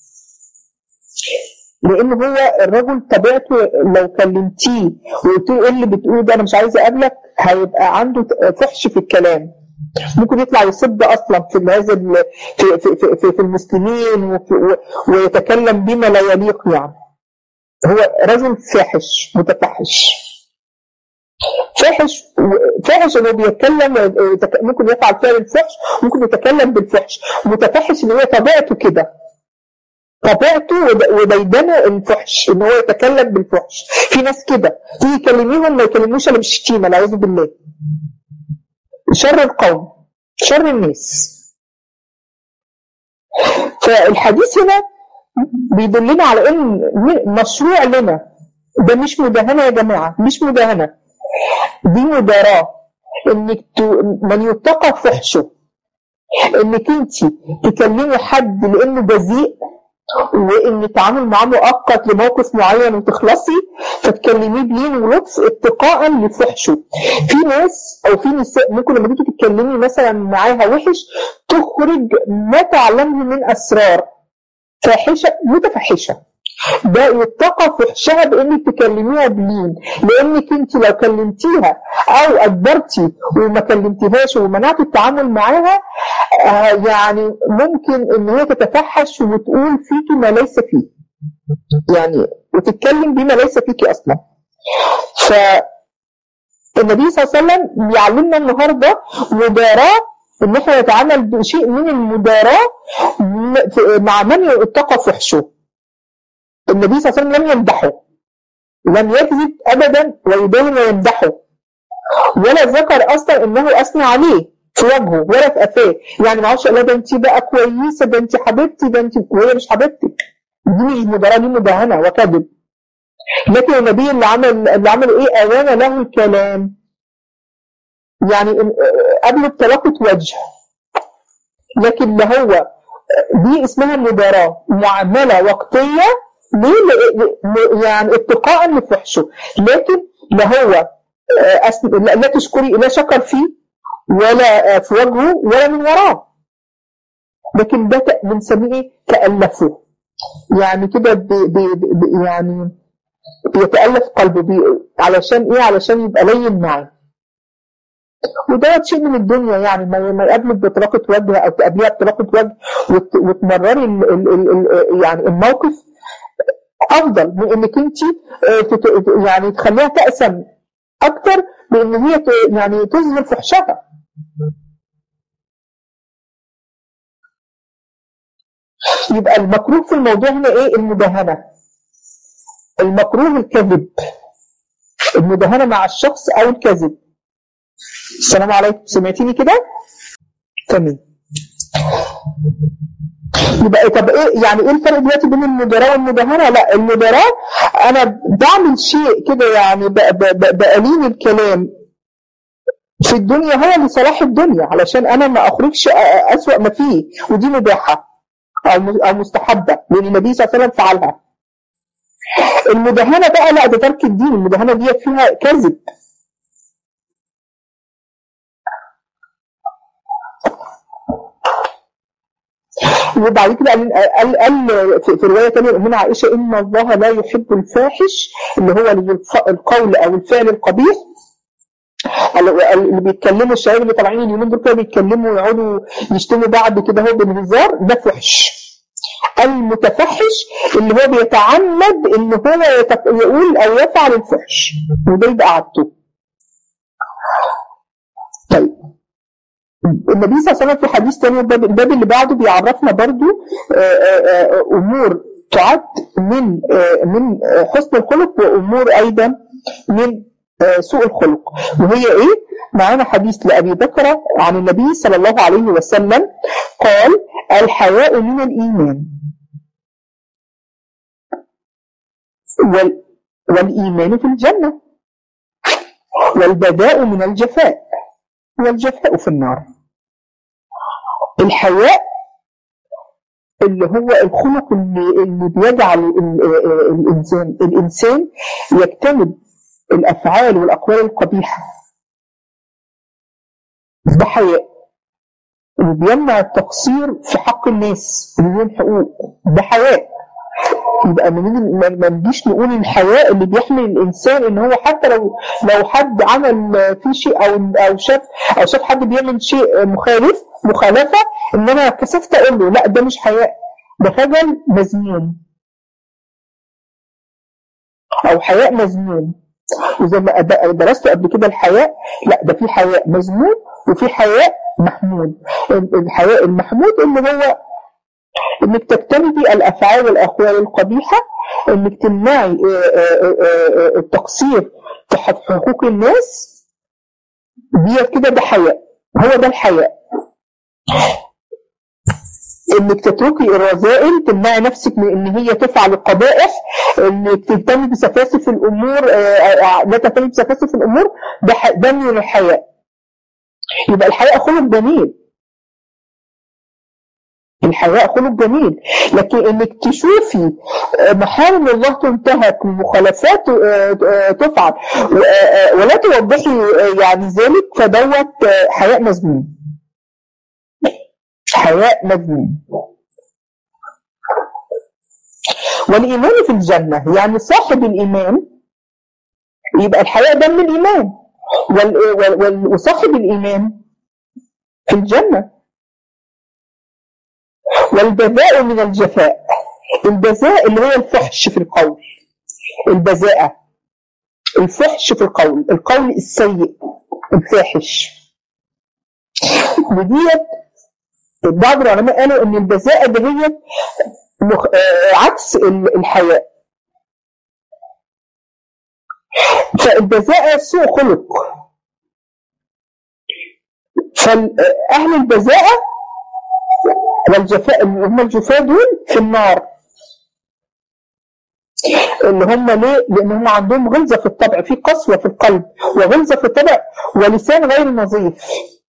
لان هو الرجل طبيعته لو كلمتيه وقلت له ايه اللي بتقوله ده انا مش عايز اقابلك هيبقى عنده فحش في الكلام ممكن يطلع يسب اصلا في هذا في في في, في, في المسلمين ويتكلم بما لا يليق يعني هو رجل فاحش متفحش فاحش فاحش انه بيتكلم ممكن يفعل فعل الفحش ممكن يتكلم بالفحش متفحش ان هو طبيعته كده طبيعته وديدنه الفحش ان هو يتكلم بالفحش في ناس كده تيجي يكلميهم ما يكلموش الا بالشتيمه والعياذ بالله شر القوم شر الناس فالحديث هنا بيدلنا على ان مشروع لنا ده مش مداهنه يا جماعه مش مداهنه دي مداراه انك من يتقى فحشه انك انت تكلمي حد لانه بذيء وان التعامل معاه مؤقت لموقف معين وتخلصي فتكلميه بلين ولطف اتقاء لفحشه في ناس او في نساء ممكن لما تيجي تتكلمي مثلا معاها وحش تخرج ما تعلمه من اسرار فاحشه متفحشه ده يتقى فحشها بانك تكلميها بلين لانك انت لو كلمتيها او اجبرتي وما كلمتيهاش ومنعتي التعامل معاها آه يعني ممكن ان هي تتفحش وتقول فيكي ما ليس فيه يعني وتتكلم بما ليس فيكي اصلا ف النبي صلى الله عليه وسلم بيعلمنا النهارده مداراه ان احنا نتعامل بشيء من المداراه مع من يتقى فحشه النبي صلى الله عليه وسلم لم يمدحه لم يكذب ابدا ويبين ويمدحه ولا ذكر اصلا انه اثنى عليه في وجهه ولا في قفاه يعني ما اعرفش لا ده انت بقى كويسه ده انت حبيبتي ده انت وهي مش حبيبتك دي مش مداراه دي مداهنه وكذب لكن النبي اللي عمل اللي عمل ايه اوان له الكلام يعني قبل بطلاقه وجه لكن اللي هو دي اسمها مداراه معامله وقتيه ليه يعني اتقاء لفحشه لكن لا هو لا تشكري لا شكر فيه ولا في وجهه ولا من وراه لكن ده بنسميه ايه تألفه يعني كده بي بي يعني بيتألف قلبه بي علشان ايه علشان يبقى لين معاه وده شيء من الدنيا يعني ما يقابلك بطلاقة وجه او تقابليها بطلاقة وجه وتمرري ال ال ال يعني الموقف افضل من انك انت يعني تخليها تأسم اكتر بان هي يعني تظهر فحشها يبقى المكروه في الموضوع هنا ايه المداهنة المكروه الكذب المداهنة مع الشخص او الكذب السلام عليكم سمعتيني كده تمام يبقى طب ايه يعني ايه الفرق دلوقتي بين المداراة والمداهنة لا المداراة انا بعمل شيء كده يعني بقليل الكلام في الدنيا هو لصلاح الدنيا علشان انا ما اخرجش اسوأ ما فيه ودي مباحة او مستحبة لان النبي صلى الله عليه وسلم فعلها المداهنة بقى لا ده ترك الدين المداهنة دي فيها كذب وبعد كده قال قال, قال في, في روايه ثانيه من عائشه ان الله لا يحب الفاحش اللي هو القول او الفعل القبيح اللي بيتكلموا الشباب اللي طالعين اليومين دول كده بيتكلموا ويقعدوا يشتموا بعض كده هو بالهزار ده فحش المتفحش اللي هو بيتعمد ان هو يقول او يفعل الفحش وده يبقى عادته طيب النبي صلى الله عليه وسلم في حديث تاني الباب اللي بعده بيعرفنا برضو امور تعد من من حسن الخلق وامور ايضا من سوء الخلق وهي ايه معانا حديث لابي بكر عن النبي صلى الله عليه وسلم قال الحياء من الايمان وال والايمان في الجنه والبداء من الجفاء والجفاء في النار الحياء اللي هو الخلق اللي, اللي بيجعل الإنسان الإنسان يجتنب الأفعال والأقوال القبيحة ده حياء اللي بيمنع التقصير في حق الناس اللي لهم حقوق ده حياء يبقى من ما نجيش نقول الحياء اللي بيحمل الانسان ان هو حتى لو لو حد عمل فيه شيء او او شاف او شاف حد بيعمل شيء مخالف مخالفه ان انا كسفت اقول له لا ده مش حياء ده خجل مذموم او حياء مذموم وزي ما درست قبل كده الحياء لا ده في حياء مذموم وفي حياء محمود الحياء المحمود اللي هو انك تجتنبي الافعال والاقوال القبيحه انك تمنعي التقصير في حقوق الناس ديت كده ده حياء هو ده الحياء انك تتركي الرذائل تمنعي نفسك من ان هي تفعل القبائح انك تهتمي بسفاسف الامور لا تهتمي بسفاسف الامور ده ده من الحياء يبقى الحياء خلق جميل الحياء خلق جميل لكن انك تشوفي محارم الله تنتهك ومخالفات تفعل ولا توضحي يعني ذلك فدوت حياء مذموم حياء مذموم والإيمان في الجنة يعني صاحب الإيمان يبقى الحياء ده من الإيمان وصاحب الإيمان في الجنة والبذاء من الجفاء البذاء اللي هو الفحش في القول البذاءة الفحش في القول القول السيء الفاحش وديت بعض العلماء قالوا ان البذاءة دهيت مخ... عكس الحياء فالبذاءة سوء خلق فأهل البذاءة والجفاء اللي هم الجفاء دول في النار اللي هم ليه؟ لأن هم عندهم غلظة في الطبع في قسوة في القلب وغلظة في الطبع ولسان غير نظيف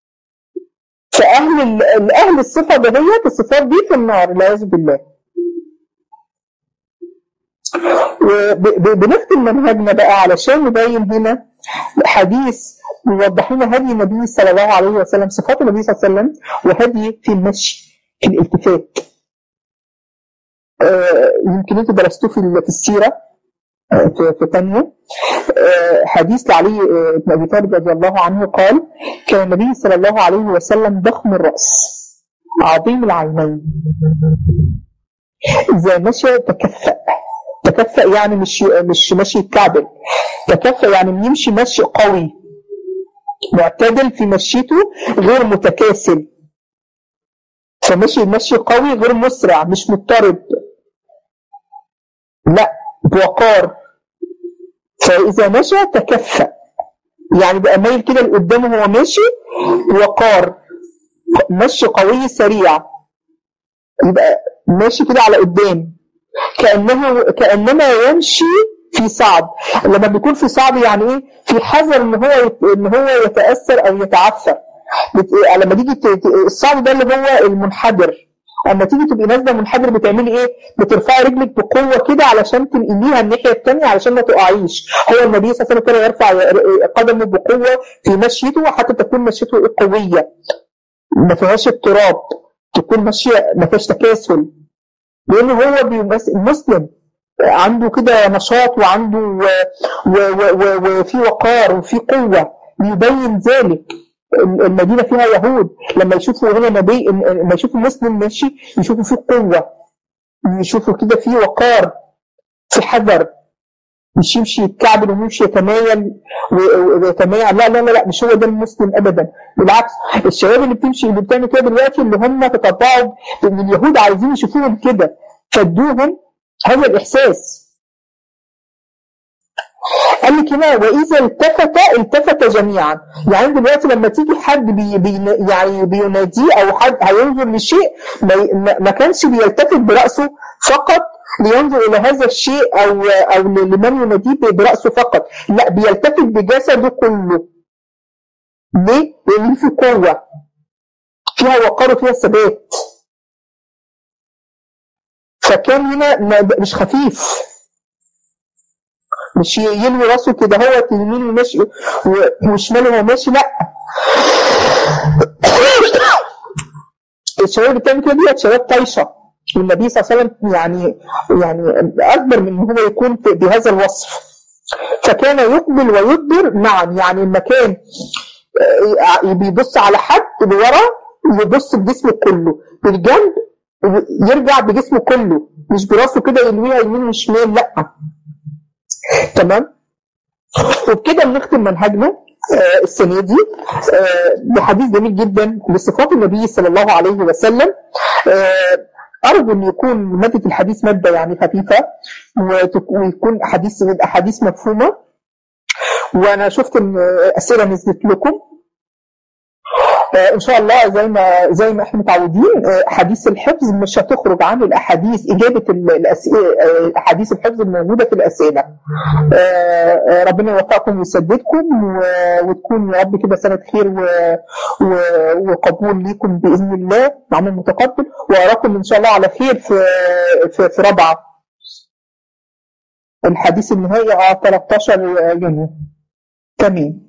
فأهل أهل الصفة دهيت الصفات دي في النار والعياذ بالله وبنختم منهجنا بقى علشان نبين هنا حديث يوضح لنا هدي النبي صلى الله عليه وسلم صفات النبي صلى الله عليه وسلم وهدي في المشي في الالتفات آه يمكن انتوا درستوه في في السيره آه في في ثانيه آه حديث لعلي بن ابي طالب رضي الله عنه قال كان النبي صلى الله عليه وسلم ضخم الراس عظيم العينين اذا مشى تكفأ تكفأ يعني مش مش مشي يتكعبل تكفأ يعني يمشي مشي قوي معتدل في مشيته غير متكاسل فمشي مشي قوي غير مسرع مش مضطرب لا بوقار فإذا مشى تكفأ يعني بقى مايل كده لقدام وهو ماشي وقار مشي قوي سريع يبقى ماشي كده على قدام كأنه كأنما يمشي في صعب لما بيكون في صعب يعني ايه في حذر ان هو ان هو يتاثر او يتعثر لما تيجي الصعب ده اللي هو المنحدر اما تيجي تبقي نازله منحدر بتعملي ايه؟ بترفعي رجلك بقوه كده علشان تنقليها الناحيه الثانيه علشان ما تقعيش هو النبي صلى الله عليه وسلم كان يرفع قدمه بقوه في مشيته حتى تكون مشيته قويه ما فيهاش اضطراب تكون ماشيه ما فيهاش تكاسل لان هو مسلم عنده كده نشاط وعنده وفي وقار وفي قوه يبين ذلك المدينه فيها يهود لما يشوفوا هنا نبي لما يشوفوا مسلم ماشي يشوفوا فيه قوه يشوفوا كده فيه وقار في حذر مش يمشي يتكعبل ويمشي يتمايل ويتمايل لا لا لا لا مش هو ده المسلم ابدا بالعكس الشباب اللي بتمشي اللي بتعمل كده دلوقتي اللي هم تطبعوا ان اليهود عايزين يشوفوهم كده فادوهم هذا الاحساس قال لك هنا واذا التفت التفت جميعا يعني دلوقتي لما تيجي حد بي بي يعني بيناديه او حد هينظر لشيء ما, ما كانش بيلتفت براسه فقط لينظر الى هذا الشيء او او لمن يناديه براسه فقط لا بيلتفت بجسده كله ليه؟ لان في قوه فيها وقار وفيها ثبات فكان هنا مش خفيف مش يلوي راسه كده هو يمين وماشي وشمال وهو ماشي لا الشباب اللي بتعمل كده ديت شباب طايشه والنبي صلى الله عليه وسلم يعني يعني اكبر من ان هو يكون بهذا الوصف فكان يقبل ويدبر معا يعني المكان بيبص على حد لورا يبص بجسمه كله بالجنب يرجع بجسمه كله مش براسه كده يلويها يمين وشمال لا تمام وبكده بنختم منهجنا آه السنه دي آه بحديث جميل جدا بصفات النبي صلى الله عليه وسلم آه ارجو ان يكون ماده الحديث ماده يعني خفيفه ويكون حديث احاديث مفهومه وانا شفت ان اسئله نزلت لكم ان شاء الله زي ما زي ما احنا متعودين حديث الحفظ مش هتخرج عن الاحاديث اجابه احاديث الحفظ الموجوده في الاسئله ربنا يوفقكم ويسددكم وتكون يا رب كده سنه خير وقبول ليكم باذن الله عمل متقبل واراكم ان شاء الله على خير في في, في رابعه الحديث النهائي اه 13 يونيو تمام